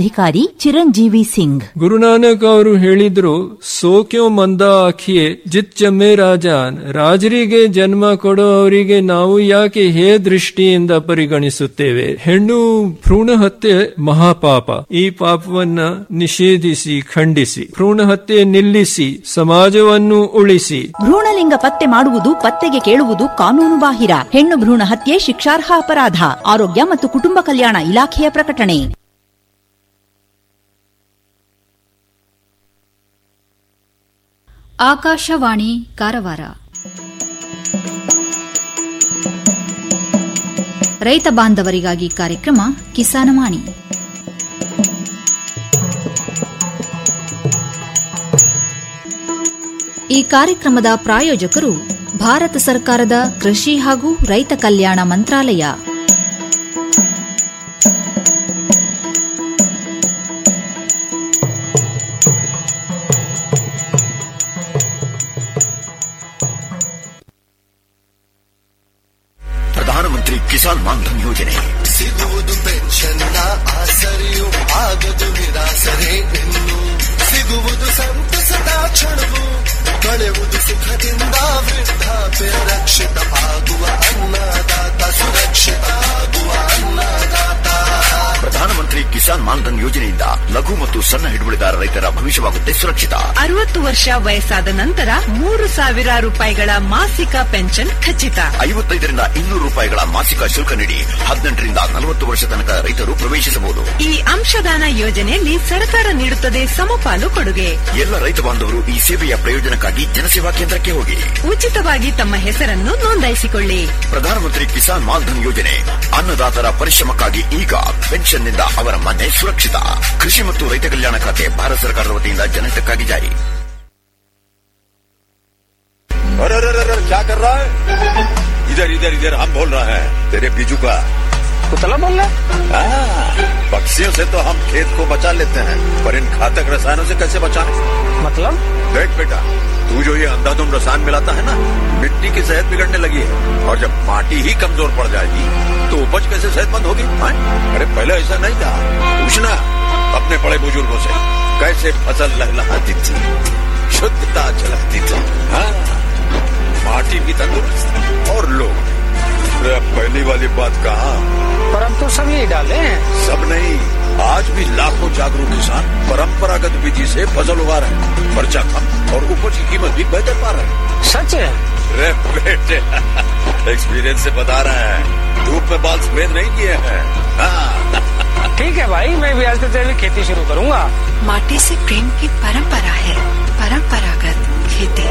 ಅಧಿಕಾರಿ ಚಿರಂಜೀವಿ ಸಿಂಗ್ ಗುರುನಾನಕ್ ಅವರು ಹೇಳಿದ್ರು ಸೋಕ್ಯೋ ಮಂದ ಆಖಿಯೇ ಜಿತ್ ಚಮ್ಮೆ ರಾಜಾನ್ ರಾಜರಿಗೆ ಜನ್ಮ ಕೊಡೋ ಅವರಿಗೆ ನಾವು ಯಾಕೆ ಹೇ ದೃಷ್ಟಿಯಿಂದ ಪರಿಗಣಿಸುತ್ತೇವೆ ಹೆಣ್ಣು ಭ್ರೂಣ ಹತ್ಯೆ ಮಹಾಪಾಪ ಈ ಪಾಪವನ್ನ ನಿಷೇಧಿಸಿ ಖಂಡಿಸಿ ಭ್ರೂಣ ಹತ್ಯೆ ನಿಲ್ಲಿಸಿ ಸಮಾಜವನ್ನು ಉಳಿಸಿ ಭ್ರೂಣಲಿಂಗ ಪತ್ತೆ ಮಾಡುವುದು ಪತ್ತೆಗೆ ಕೇಳುವುದು ಕಾನೂನು ಬಾಹಿರ ಹೆಣ್ಣು ಭ್ರೂಣ ಹತ್ಯೆ ಶಿಕ್ಷಾರ್ಹ ಅಪರಾಧ ಆರೋಗ್ಯ ಮತ್ತು ಕುಟುಂಬ ಕಲ್ಯಾಣ ಇಲಾಖೆಯ ಪ್ರಕಟಣೆ ಆಕಾಶವಾಣಿ ಕಾರವಾರ ರೈತ ಬಾಂಧವರಿಗಾಗಿ ಕಾರ್ಯಕ್ರಮ ಕಿಸಾನವಾಣಿ ಈ ಕಾರ್ಯಕ್ರಮದ ಪ್ರಾಯೋಜಕರು ಭಾರತ ಸರ್ಕಾರದ ಕೃಷಿ ಹಾಗೂ ರೈತ ಕಲ್ಯಾಣ ಮಂತ್ರಾಲಯ ಪ್ರಧಾನಮಂತ್ರಿ ಕಿಸಾನ್ ಮಾನ್ಧನ್ ಯೋಜನೆ ಸಿಗುವುದು ಪೆನ್ಷನ್ನ ಆಸರೆಯು ಆಗದು ನಿರಾಸರೆ ಇನ್ನು ಸಿಗುವುದು ಸಂತಸದ ಕ್ಷಣವು ಕಳೆಯುವುದು ಸುಖದಿಂದ ವೃದ್ಧಾಪ್ಯ ರಕ್ಷಿತ ಆಗುವ ಅನ್ನದಾತ ಸುರಕ್ಷಿತ ಆಗುವ ಅನ್ನದಾತ ಪ್ರಧಾನಮಂತ್ರಿ ಕಿಸಾನ್ ಮಾನ್ಧನ್ ಯೋಜನೆಯಿಂದ ಲಘು ಮತ್ತು ಸಣ್ಣ ಹಿಡುವಳಿದಾರ ರೈತರ ಭವಿಷ್ಯವಾಗುತ್ತೆ ಸುರಕ್ಷಿತ ಅರವತ್ತು ವರ್ಷ ವಯಸ್ಸಾದ ನಂತರ ಮೂರು ಸಾವಿರ ರೂಪಾಯಿಗಳ ಮಾಸಿಕ ಪೆನ್ಷನ್ ಖಚಿತ ಐವತ್ತೈದರಿಂದ ಇನ್ನೂರು ರೂಪಾಯಿಗಳ ಮಾಸಿಕ ಶುಲ್ಕ ನೀಡಿ ಹದಿನೆಂಟರಿಂದ ನಲವತ್ತು ವರ್ಷ ತನಕ ರೈತರು ಪ್ರವೇಶಿಸಬಹುದು ಈ ಅಂಶದಾನ ಯೋಜನೆಯಲ್ಲಿ ಸರ್ಕಾರ ನೀಡುತ್ತದೆ ಸಮಪಾಲು ಕೊಡುಗೆ ಎಲ್ಲ ರೈತ ಬಾಂಧವರು ಈ ಸೇವೆಯ ಪ್ರಯೋಜನಕ್ಕಾಗಿ ಜನಸೇವಾ ಕೇಂದ್ರಕ್ಕೆ ಹೋಗಿ ಉಚಿತವಾಗಿ ತಮ್ಮ ಹೆಸರನ್ನು ನೋಂದಾಯಿಸಿಕೊಳ್ಳಿ ಪ್ರಧಾನಮಂತ್ರಿ ಕಿಸಾನ್ ಮಾನ್ಧನ್ ಯೋಜನೆ ಅನ್ನದಾತರ ಪರಿಶ್ರಮಕ್ಕಾಗಿ ಈಗ ಪೆನ್ಷನ್ನಿಂದ ಅವರ ಮನೆ ಸುರಕ್ಷಿತ ಕೃಷಿ ಮತ್ತು ರೈತ ಕಲ್ಯಾಣ ಖಾತೆ ಭಾರತ ಸರ್ಕಾರದ ವತಿಯಿಂದ ಜನಹಿತಕ್ಕಾಗಿ ಜಾರಿ अरे अरे अरे अरे, क्या कर रहा है इधर इधर इधर हम बोल रहे हैं तेरे बीजू का कुतला बोल रहा हाँ, पक्षियों से तो हम खेत को बचा लेते हैं पर इन घातक रसायनों से कैसे बचाएं? मतलब देख बेटा तू जो ये अंधाधुंध रसायन मिलाता है ना मिट्टी की सेहत बिगड़ने लगी है और जब माटी ही कमजोर पड़ जाएगी तो उपज कैसे सेहतमंद होगी हाँ? अरे पहले ऐसा नहीं था पूछना अपने बड़े बुजुर्गों से कैसे फसल लहलहाती थी शुद्धता झलकती थी हाँ माटी भी तंदुरुस्त और लोग अरे अब पहली वाली बात कहा पर हम तो सब यही डाले हैं सब नहीं आज भी लाखों जागरूक किसान परंपरागत विधि से फसल उगा रहे हैं खर्चा कम और उपज की कीमत भी बेहतर पा रहे हैं सच है अरे बेटे एक्सपीरियंस से बता रहे हैं धूप में बाल सफेद नहीं किए हैं हाँ ठीक है भाई मैं भी आज से तेरी खेती शुरू करूंगा माटी से प्रेम की परंपरा है परंपरागत खेती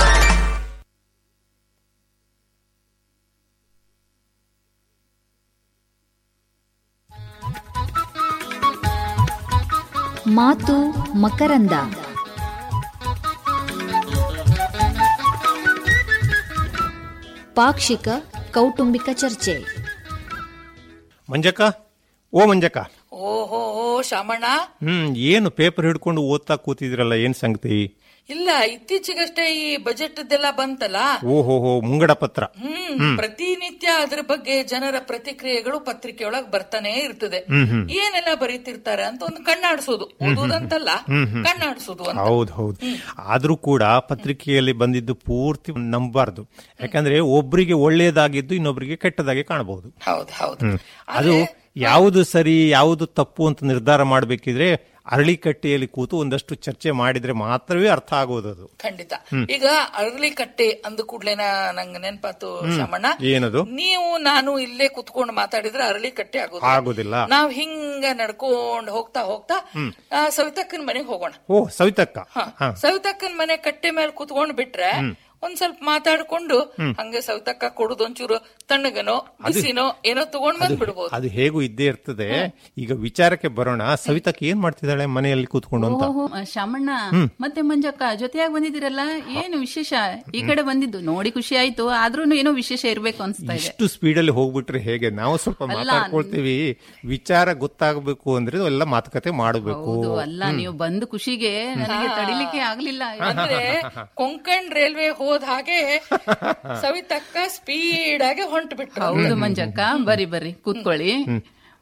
ಮಾತು ಮಕರಂದ ಪಾಕ್ಷಿಕ ಕೌಟುಂಬಿಕ ಚರ್ಚೆ ಮಂಜಕ್ಕ ಓ ಮಂಜಕ್ಕ ಓಹೋ ಶಾಮಣ್ಣ ಹ್ಮ್ ಏನು ಪೇಪರ್ ಹಿಡ್ಕೊಂಡು ಓದ್ತಾ ಕೂತಿದ್ರಲ್ಲ ಏನ್ ಸಂಗತಿ ಇಲ್ಲ ಇತ್ತೀಚೆಗಷ್ಟೇ ಈ ಬಜೆಟ್ ಎಲ್ಲ ಬಂತಲ್ಲ ಓಹೋಹೋ ಮುಂಗಡ ಪತ್ರ ಹ್ಮ್ ಪ್ರತಿನಿತ್ಯ ಅದ್ರ ಬಗ್ಗೆ ಜನರ ಪ್ರತಿಕ್ರಿಯೆಗಳು ಪತ್ರಿಕೆಯೊಳಗ್ ಬರ್ತಾನೆ ಇರ್ತದೆ ಏನೆಲ್ಲ ಬರೀತಿರ್ತಾರೆ ಅಂತ ಒಂದು ಕಣ್ಣಾಡಿಸೋದು ಓದುವುದಂತಲ್ಲ ಕಣ್ಣಾಡಿಸೋದು ಅಂತ ಹೌದು ಹೌದು ಆದ್ರೂ ಕೂಡ ಪತ್ರಿಕೆಯಲ್ಲಿ ಬಂದಿದ್ದು ಪೂರ್ತಿ ನಂಬಾರ್ದು ಯಾಕಂದ್ರೆ ಒಬ್ರಿಗೆ ಒಳ್ಳೇದಾಗಿದ್ದು ಇನ್ನೊಬ್ರಿಗೆ ಕೆಟ್ಟದಾಗಿ ಕಾಣಬಹುದು ಹೌದು ಹೌದು ಹ್ಮ್. ಅದು ಯಾವುದು ಸರಿ ಯಾವುದು ತಪ್ಪು ಅಂತ ನಿರ್ಧಾರ ಮಾಡಬೇಕಿದ್ರೆ ಅರಳಿಕಟ್ಟೆಯಲ್ಲಿ ಕೂತು ಒಂದಷ್ಟು ಚರ್ಚೆ ಮಾಡಿದ್ರೆ ಮಾತ್ರವೇ ಅರ್ಥ ಆಗೋದು ಅದು ಖಂಡಿತ ಈಗ ಅರಳಿ ಕಟ್ಟೆ ಅಂದ ಕೂಡ್ಲೇನ ನಂಗೆ ನೆನ್ಪಾತು ಶಾಮಣ್ಣ ಏನದು ನೀವು ನಾನು ಇಲ್ಲೇ ಕುತ್ಕೊಂಡು ಮಾತಾಡಿದ್ರೆ ಅರಳಿ ಕಟ್ಟೆ ಆಗೋದು ಆಗೋದಿಲ್ಲ ನಾವ್ ಹಿಂಗ ನಡ್ಕೊಂಡ್ ಹೋಗ್ತಾ ಹೋಗ್ತಾ ಆ, ಸವಿತಕ್ಕನ್ ಮನೆಗೆ ಹೋಗೋಣ ಓ ಸವಿತಕ್ಕ ಹ. ಹ. ಸವಿತಕ್ಕನ್ ಮನೆ ಕಟ್ಟೆ ಮೇಲೆ ಕುತ್ಕೊಂಡ್ ಬಿಟ್ರೆ ಒಂದ್ ಸ್ವಲ್ಪ ಮಾತಾಡ್ಕೊಂಡು ಹಂಗೆ ಸವಿತಕ್ಕ ಕೊಡುದು ಒಂಚೂರು ತಣ್ಣಗನೋ ಬಿಸಿನೋ ಏನೋ ತಗೊಂಡ್ ಬಂದ್ಬಿಡ್ಬೋದು ಅದು ಹೇಗೂ ಇದ್ದೇ ಇರ್ತದೆ ಈಗ ವಿಚಾರಕ್ಕೆ ಬರೋಣ ಸವಿತಕ್ಕೆ ಏನ್ ಮಾಡ್ತಿದ್ದಾಳೆ ಮನೆಯಲ್ಲಿ ಕೂತ್ಕೊಂಡು ಅಂತ ಓಹೋ ಶಾಮಣ್ಣ ಮತ್ತೆ ಮಂಜಕ್ಕ ಜೊತೆಯಾಗಿ ಬಂದಿದ್ದೀರಲ್ಲ ಏನು ವಿಶೇಷ ಈ ಕಡೆ ಬಂದಿದ್ದು ನೋಡಿ ಖುಷಿ ಆಯ್ತು ಆದ್ರೂ ಏನೋ ವಿಶೇಷ ಇರ್ಬೇಕು ಅನ್ಸ್ತಾ ಇದೆ ಇಷ್ಟು ಸ್ಪೀಡಲ್ಲಿ ಹೋಗ್ಬಿಟ್ರೆ ಹೇಗೆ ನಾವು ಸ್ವಲ್ಪ ಅಲ್ಲ, ಮಾತಾಡ್ಕೊಳ್ತೀವಿ ವಿಚಾರ ಗೊತ್ತಾಗಬೇಕು ಅಂದ್ರೆ ಎಲ್ಲ ಮಾತುಕತೆ ಮಾಡಬೇಕು ಹೌದು ಅಲ್ಲ ನೀವು ಬಂದು ಖುಷಿಗೆ ನನಗೆ ತಡಿಲಿಕ್ಕೆ ಆಗ್ಲಿಲ್ಲ ಅಂದ್ರೆ ಕೊಂಕಣ್ ರೈಲ್ವೆ ಹೋದ ಹಾಗೆ ಸವಿತಕ್ಕ ಸ್ಪೀಡ್ ಆಗಿ ಹೊಂಟು ಬಿಟ್ರು ಹೌದು ಮಂಜಕ್ಕ ಬರ್ರಿ ಬರ್ರಿ ಕೂತ್ಕೊಳ್ಳಿ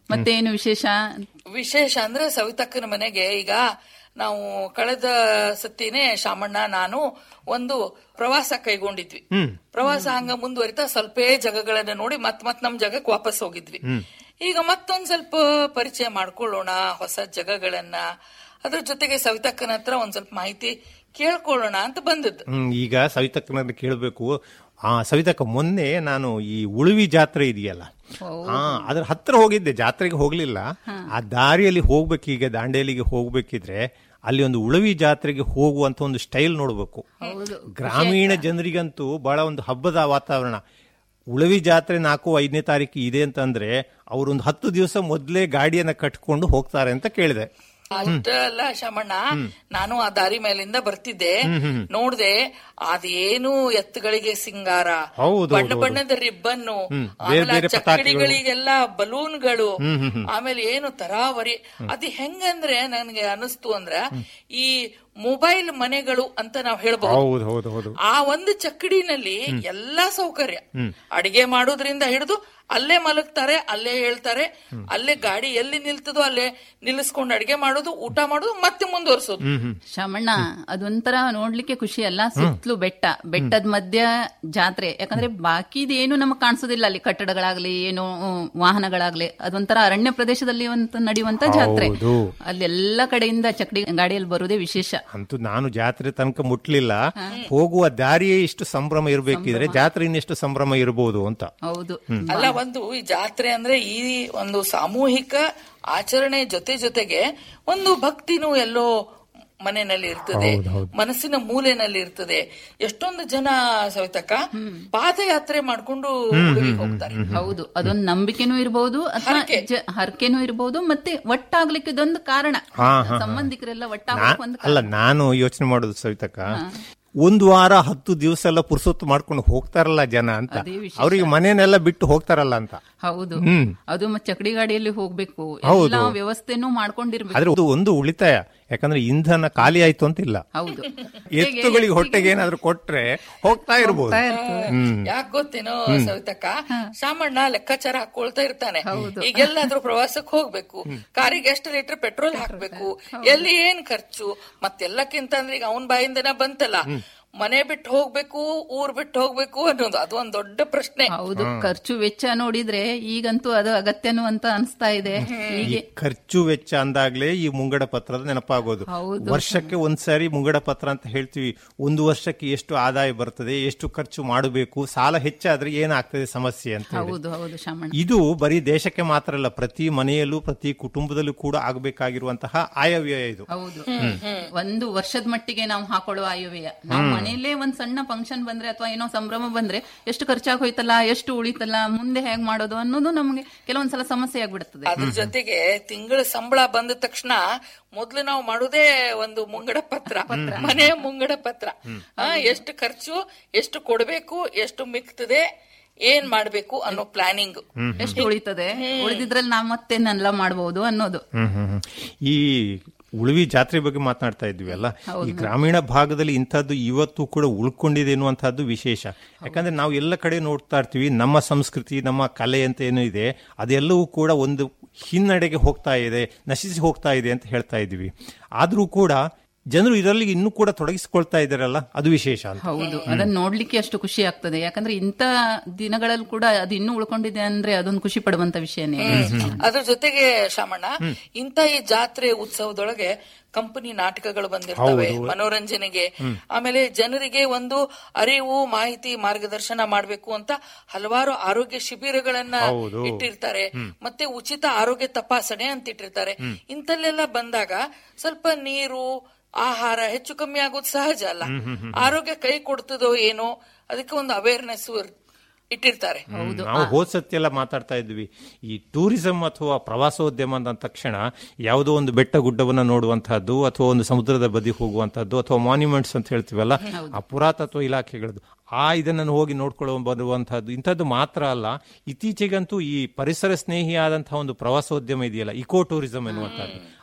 ಮತ್ತೇನು ವಿಶೇಷ ವಿಶೇಷ ಅಂದ್ರೆ ಸವಿತಕ್ಕನ ಮನೆಗೆ ಈಗ ನಾವು ಕಳೆದ ಸತಿನೇ ಶಾಮಣ್ಣ ನಾನು ಒಂದು ಪ್ರವಾಸ ಕೈಗೊಂಡಿದ್ವಿ ಪ್ರವಾಸ ಹಂಗ ಮುಂದುವರಿತಾ ಸ್ವಲ್ಪೇ ಜಾಗಗಳನ್ನ ನೋಡಿ ಮತ್ ಮತ್ ನಮ್ ಜಾಗಕ್ಕೆ ವಾಪಸ್ ಹೋಗಿದ್ವಿ ಈಗ ಮತ್ತೊಂದ್ ಸ್ವಲ್ಪ ಪರಿಚಯ ಮಾಡ್ಕೊಳ್ಳೋಣ ಹೊಸ ಜಾಗಗಳನ್ನ ಅದ್ರ ಜೊತೆಗೆ ಸವಿತಕ್ಕನ ಹತ್ರ ಒಂದ್ ಸ್ವಲ್ಪ ಮಾಹಿತಿ ಕೇಳ್ಕೊಳ್ಳೋಣ ಅಂತ ಬಂದದ್ದು ಹ್ಮ್, ಈಗ ಸವಿತಕ್ಕನಲ್ಲಿ ಕೇಳಬೇಕು ಆ ಸವಿತಕ್ಕ ಮೊನ್ನೆ ನಾನು ಈ ಉಳುವಿ ಜಾತ್ರೆ ಇದೆಯಲ್ಲ ಆ ಅದ್ರ ಹತ್ರ ಹೋಗಿದ್ದೆ ಜಾತ್ರೆಗೆ ಹೋಗ್ಲಿಲ್ಲ ಆ ದಾರಿಯಲ್ಲಿ ಹೋಗ್ಬೇಕು ಈಗ ದಾಂಡೇಲಿಗೆ ಹೋಗ್ಬೇಕಿದ್ರೆ ಅಲ್ಲಿ ಒಂದು ಉಳುವಿ ಜಾತ್ರೆಗೆ ಹೋಗುವಂತ ಒಂದು ಸ್ಟೈಲ್ ನೋಡ್ಬೇಕು ಗ್ರಾಮೀಣ ಜನರಿಗಂತೂ ಬಹಳ ಒಂದು ಹಬ್ಬದ ವಾತಾವರಣ ಉಳವಿ ಜಾತ್ರೆ ನಾಲ್ಕು ಐದನೇ ತಾರೀಕು ಇದೆ ಅಂತಂದ್ರೆ ಅವರೊಂದು ಹತ್ತು ದಿವಸ ಮೊದಲೇ ಗಾಡಿಯನ್ನ ಕಟ್ಕೊಂಡು ಹೋಗ್ತಾರೆ ಅಂತ ಕೇಳಿದೆ ಅಷ್ಟಲ್ಲ ಶಮಣ್ಣ ನಾನು ಆ ದಾರಿ ಮೇಲಿಂದ ಬರ್ತಿದ್ದೆ ನೋಡ್ದೆ ಅದೇನು ಎತ್ತುಗಳಿಗೆ ಸಿಂಗಾರ ಹೌದು, ಬಣ್ಣ ಹೌದು, ಬಣ್ಣದ ರಿಬ್ಬನ್ನು ಹ್ಮ್. ಆಮೇಲೆ ಬೇರೆ ಬೇರೆ ಆ ಚಕ್ಕಡಿಗಳಿಗೆಲ್ಲ ಬಲೂನ್ಗಳು ಹ್ಮ್, ಹ್ಮ್, ಹ್ಮ್. ಆಮೇಲೆ ಏನು ತರಾವರಿ ಅದು ಹೆಂಗಂದ್ರೆ ನನ್ಗೆ ಅನಿಸ್ತು ಅಂದ್ರ ಈ ಮೊಬೈಲ್ ಮನೆಗಳು ಅಂತ ನಾವ್ ಹೇಳ್ಬಹುದು ಹೌದು ಹೌದು ಹೌದು ಆ ಒಂದು ಚಕ್ಕಡಿನಲ್ಲಿ ಎಲ್ಲಾ ಸೌಕರ್ಯ ಅಡಿಗೆ ಮಾಡೋದ್ರಿಂದ ಹಿಡಿದು ಅಲ್ಲೇ ಮಲಗ್ತಾರೆ ಅಲ್ಲೇ ಹೇಳ್ತಾರೆ ಅಲ್ಲೇ ಗಾಡಿ ಎಲ್ಲಿ ನಿಲ್ತದೋ ಅಲ್ಲೇ ನಿಲ್ಲಿಸ್ಕೊಂಡು ಅಡಿಗೆ ಮಾಡೋದು ಊಟ ಮಾಡೋದು ಮತ್ತೆ ಮುಂದುವರ್ಸೋದು ಶಾಮಣ್ಣ ಅದೊಂಥರ ನೋಡ್ಲಿಕ್ಕೆ ಖುಷಿ ಅಲ್ಲ ಸುತ್ತಲೂ ಬೆಟ್ಟ ಬೆಟ್ಟದ ಮಧ್ಯ ಜಾತ್ರೆ ಯಾಕಂದ್ರೆ ಬಾಕಿದೇನು ನಮಗ್ ಕಾಣಿಸೋದಿಲ್ಲ ಅಲ್ಲಿ ಕಟ್ಟಡಗಳಾಗ್ಲಿ ಏನು ಹ್ಮ್, ವಾಹನಗಳಾಗ್ಲಿ ಅದೊಂಥರ ಅರಣ್ಯ ಪ್ರದೇಶದಲ್ಲಿ ಒಂದು ನಡೆಯುವಂತ ಜಾತ್ರೆ ಹೌದು. ಅಲ್ಲಿ ಎಲ್ಲ ಕಡೆಯಿಂದ ಚಕಡಿ ಗಾಡಿಯಲ್ಲಿ ಬರುವುದೇ ವಿಶೇಷ ಅಂತೂ ನಾನು ಜಾತ್ರೆ ತನಕ ಮುಟ್ಲಿಲ್ಲ ಹೋಗುವ ದಾರಿಯೇ ಇಷ್ಟು ಸಂಭ್ರಮ ಇರಬೇಕಿದ್ರೆ ಜಾತ್ರೆ ಇನ್ನೆಷ್ಟು ಸಂಭ್ರಮ ಇರಬಹುದು ಅಂತ ಹೌದು ಅಲ್ಲ ಒಂದು ಈ ಜಾತ್ರೆ ಅಂದ್ರೆ ಈ ಒಂದು ಸಾಮೂಹಿಕ ಆಚರಣೆ ಜೊತೆ ಜೊತೆಗೆ ಒಂದು ಭಕ್ತಿನೂ ಎಲ್ಲೋ ಮನೆಯಲ್ಲಿ ಇರ್ತದೆ ಮನಸ್ಸಿನ ಮೂಲೆನಲ್ಲಿ ಇರ್ತದೆ ಎಷ್ಟೊಂದು ಜನ ಸವಿತಕ್ಕ ಪಾದಯಾತ್ರೆ ಮಾಡ್ಕೊಂಡು ಉಡುಪಿಗೆ ಹೋಗ್ತಾರೆ ಹೌದು ಅದೊಂದು ನಂಬಿಕೆನೂ ಇರಬಹುದು ಅಥವಾ ಜ- ಹರಕೆನೂ ಇರಬಹುದು ಮತ್ತೆ ಒಟ್ಟಾಗ್ಲಿಕ್ಕೆ ಇದೊಂದು ಕಾರಣ ಹಾ, ಹಾ, ಹಾ. ಸಂಬಂಧಿಕರೆಲ್ಲ ನಾ- ಒಟ್ಟಾಗ್ಲಿಕ್ಕೆ ಒಂದು ಅಲ್ಲ ನಾನು ಯೋಚನೆ ಮಾಡೋದು ಸವಿತಕ್ಕ ಒಂದು ವಾರ ಹತ್ತು ದಿವಸ ಎಲ್ಲ ಪುರ್ಸೊತ್ತು ಮಾಡ್ಕೊಂಡು ಹೋಗ್ತಾರಲ್ಲ ಜನ ಅಂತ ಅದೇ ವಿಶೇಷ. ಅವರಿಗೆ ಮನೆನೆಲ್ಲ ಬಿಟ್ಟು ಹೋಗ್ತಾರಲ್ಲ ಅಂತ ಹೌದು ಹ್ಮ್. ಅದು ಮತ್ತೆ ಚಕಡಿ ಗಾಡಿಯಲ್ಲಿ ಹೋಗ್ಬೇಕು ಹೌದು. ಎಲ್ಲಾ ವ್ಯವಸ್ಥೆನೂ ಮಾಡ್ಕೊಂಡಿರ್ಬೇಕು ಆದ್ರೆ ಅದು ಒಂದು ಉಳಿತಾಯ ಯಾಕಂದ್ರೆ ಇಂಧನ ಖಾಲಿ ಆಯ್ತು ಅಂತಿಲ್ಲ ಹೌದು ಎತ್ತುಗಳಿಗೆ ಹೊಟ್ಟೆಗೆ ಏನಾದ್ರು ಕೊಟ್ರೆ ಹೋಗ್ತಾ ಇರ್ಬೋದು ಹ್ಮ್ ಯಾಕೆ ಗೊತ್ತೇನೋ ಸವಿತಕ್ಕ ಸಾಮಣ್ಣ ಲೆಕ್ಕಾಚಾರ ಹಾಕೊಳ್ತಾ ಇರ್ತಾನೆ ಈಗೆಲ್ಲಾದ್ರೂ ಪ್ರವಾಸಕ್ಕೆ ಹೋಗ್ಬೇಕು ಕಾರಿಗೆ ಎಷ್ಟು ಲೀಟರ್ ಪೆಟ್ರೋಲ್ ಹಾಕ್ಬೇಕು ಎಲ್ಲಿ ಏನ್ ಖರ್ಚು ಮತ್ತೆಲ್ಲಕ್ಕಿಂತ ಅಂದ್ರೆ ಈಗ ಅವನ್ ಬಾಯಿಂದನ ಬಂತಲ್ಲ ಮನೆ ಬಿಟ್ಟು ಹೋಗ್ಬೇಕು ಊರ್ ಬಿಟ್ಟು ಹೋಗ್ಬೇಕು ಅನ್ನೋದು ಅದು ಒಂದ್ ದೊಡ್ಡ ಪ್ರಶ್ನೆ ಹೌದು ಖರ್ಚು ವೆಚ್ಚ ನೋಡಿದ್ರೆ ಈಗಂತೂ ಅದು ಅಗತ್ಯನು ಅಂತ ಅನಿಸ್ತಾ ಇದೆ ಈ ಹೀಗೆ ಖರ್ಚು ವೆಚ್ಚ ಅಂದಾಗ್ಲೇ ಈ ಮುಂಗಡ ಪತ್ರದ ನೆನಪಾಗೋದು ಹೌದು. ವರ್ಷಕ್ಕೆ ಒಂದ್ಸಾರಿ ಮುಂಗಡ ಪತ್ರ ಅಂತ ಹೇಳ್ತೀವಿ ಒಂದು ವರ್ಷಕ್ಕೆ ಎಷ್ಟು ಆದಾಯ ಬರ್ತದೆ ಎಷ್ಟು ಖರ್ಚು ಮಾಡಬೇಕು ಸಾಲ ಹೆಚ್ಚಾದ್ರೆ ಏನಾಗ್ತದೆ ಸಮಸ್ಯೆ ಅಂತ ಹೇಳಿ. ಹೌದು ಹೌದು ಶಾಮಣ್ಣ ಇದು ಬರೀ ದೇಶಕ್ಕೆ ಮಾತ್ರ ಅಲ್ಲ ಪ್ರತಿ ಮನೆಯಲ್ಲೂ ಪ್ರತಿ ಕುಟುಂಬದಲ್ಲೂ ಕೂಡ ಆಗಬೇಕಾಗಿರುವಂತಹ ಆಯವ್ಯಯ ಇದು ಹೌದು ಒಂದು ವರ್ಷದ ಮಟ್ಟಿಗೆ ನಾವು ಹಾಕೊಳ್ಳುವ ಆಯುವ್ಯಯ ನಾವು ಮನೆಯಲ್ಲೇ ಒಂದ್ ಸಣ್ಣ ಫಂಕ್ಷನ್ ಬಂದ್ರೆ ಅಥವಾ ಏನೋ ಸಂಭ್ರಮ ಬಂದ್ರೆ ಎಷ್ಟು ಖರ್ಚಾಗಿ ಹೋಯ್ತಲ್ಲ ಎಷ್ಟು ಉಳಿತಲ್ಲ ಮುಂದೆ ಹೇಗ್ ಮಾಡೋದು ಅನ್ನೋದು ನಮಗೆ ಕೆಲವೊಂದ್ಸಲ ಸಮಸ್ಯೆ ಆಗ್ಬಿಡುತ್ತದೆ ಅದ್ರ ಜೊತೆಗೆ ತಿಂಗಳ ಸಂಬಳ ಬಂದ ತಕ್ಷಣ ಮೊದ್ಲು ನಾವು ಮಾಡುದೇ ಒಂದು ಮುಂಗಡ ಪತ್ರ ಮನೆ ಮುಂಗಡ ಪತ್ರ ಆ, ಎಷ್ಟು ಖರ್ಚು ಎಷ್ಟು ಕೊಡ್ಬೇಕು ಎಷ್ಟು ಮಿಕ್ತದೆ ಏನ್ ಮಾಡ್ಬೇಕು ಅನ್ನೋ ಪ್ಲಾನಿಂಗ್ ಎಷ್ಟು ಉಳಿತದೆ ಉಳಿದಿದ್ರಲ್ಲಿ ನಾವು ಮತ್ತೇನೆಲ್ಲ ಮಾಡಬಹುದು ಅನ್ನೋದು ಹ್ಮ್ ಹ್ಮ್ ಹ್ಮ್. ಈ ಉಳುವಿ ಜಾತ್ರೆ ಬಗ್ಗೆ ಮಾತನಾಡ್ತಾ ಇದ್ವಿ ಅಲ್ಲ ಈ ಗ್ರಾಮೀಣ ಭಾಗದಲ್ಲಿ ಇಂಥದ್ದು ಇವತ್ತು ಕೂಡ ಉಳ್ಕೊಂಡಿದೆ ಎನ್ನುವಂತಹದ್ದು ವಿಶೇಷ ಯಾಕಂದ್ರೆ ನಾವು ಎಲ್ಲ ಕಡೆ ನೋಡ್ತಾ ಇರ್ತೀವಿ ನಮ್ಮ ಸಂಸ್ಕೃತಿ ನಮ್ಮ ಕಲೆ ಅಂತ ಏನು ಇದೆ ಅದೆಲ್ಲವೂ ಕೂಡ ಒಂದು ಹಿನ್ನಡೆಗೆ ಹೋಗ್ತಾ ಇದೆ ನಶಿಸಿ ಹೋಗ್ತಾ ಇದೆ ಅಂತ ಹೇಳ್ತಾ ಇದ್ವಿ ಆದ್ರೂ ಕೂಡ ಜನರು ಇದರಲ್ಲಿ ಇನ್ನೂ ಕೂಡ ತೊಡಗಿಸಿಕೊಳ್ತಾ ಇದ್ದಾರಲ್ಲ ಅದು ವಿಶೇಷ ಅಂತ ಹೌದು ಅದನ್ನ ನೋಡ್ಲಿಕ್ಕೆ ಅಷ್ಟು ಖುಷಿ ಆಗ್ತದೆ ಯಾಕಂದ್ರೆ ಇಂಥ ದಿನಗಳಲ್ಲಿ ಕೂಡ ಅದು ಇನ್ನೂ ಉಳ್ಕೊಂಡಿದೆ ಅಂದ್ರೆ ಅದೊಂದು ಖುಷಿ ಪಡುವಂತ ವಿಷಯನೇ ಅದ್ರ ಜೊತೆಗೆ ಶಾಮಣ್ಣ ಇಂತ ಈ ಜಾತ್ರೆ ಉತ್ಸವದೊಳಗೆ ಕಂಪನಿ ನಾಟಕಗಳು ಬಂದಿರ್ತವೆ ಮನೋರಂಜನೆಗೆ ಆಮೇಲೆ ಜನರಿಗೆ ಒಂದು ಅರಿವು ಮಾಹಿತಿ ಮಾರ್ಗದರ್ಶನ ಮಾಡ್ಬೇಕು ಅಂತ ಹಲವಾರು ಆರೋಗ್ಯ ಶಿಬಿರಗಳನ್ನ ಇಟ್ಟಿರ್ತಾರೆ ಮತ್ತೆ ಉಚಿತ ಆರೋಗ್ಯ ತಪಾಸಣೆ ಅಂತ ಇಟ್ಟಿರ್ತಾರೆ ಇಂತಲ್ಲೆಲ್ಲ ಬಂದಾಗ ಸ್ವಲ್ಪ ನೀರು ಆಹಾರ ಹೆಚ್ಚು ಕಮ್ಮಿ ಆಗೋದು ಸಹಜ ಅಲ್ಲ ಆರೋಗ್ಯ ಕೈ ಕೊಡ್ತದೋ ಏನೋ ಅದಕ್ಕೆ ಒಂದು ಅವೇರ್ನೆಸ್ ಇಟ್ಟಿರ್ತಾರೆ ನಾವು ಹೋದ್ ಸತಿ ಎಲ್ಲ ಮಾತಾಡ್ತಾ ಇದ್ವಿ ಈ ಟೂರಿಸಂ ಅಥವಾ ಪ್ರವಾಸೋದ್ಯಮ ಅಂದ ತಕ್ಷಣ ಯಾವುದೋ ಒಂದು ಬೆಟ್ಟ ಗುಡ್ಡವನ್ನ ನೋಡುವಂತಹದ್ದು ಅಥವಾ ಒಂದು ಸಮುದ್ರದ ಬದಿ ಹೋಗುವಂತಹದ್ದು ಅಥವಾ ಮಾನ್ಯುಮೆಂಟ್ಸ್ ಅಂತ ಹೇಳ್ತೀವಲ್ಲ ಆ ಪುರಾತತ್ವ ಇಲಾಖೆಗಳದ್ದು ಆ ಇದನ್ನು ಹೋಗಿ ನೋಡ್ಕೊಳ್ಳೋ ಬರುವಂತಹದ್ದು ಇಂಥದ್ದು ಮಾತ್ರ ಅಲ್ಲ ಇತ್ತೀಚೆಗಂತೂ ಈ ಪರಿಸರ ಸ್ನೇಹಿಯಾದಂತಹ ಒಂದು ಪ್ರವಾಸೋದ್ಯಮ ಇದೆಯಲ್ಲ ಇಕೋ ಟೂರಿಸಂ ಎನ್ನುವಂತಹದ್ದು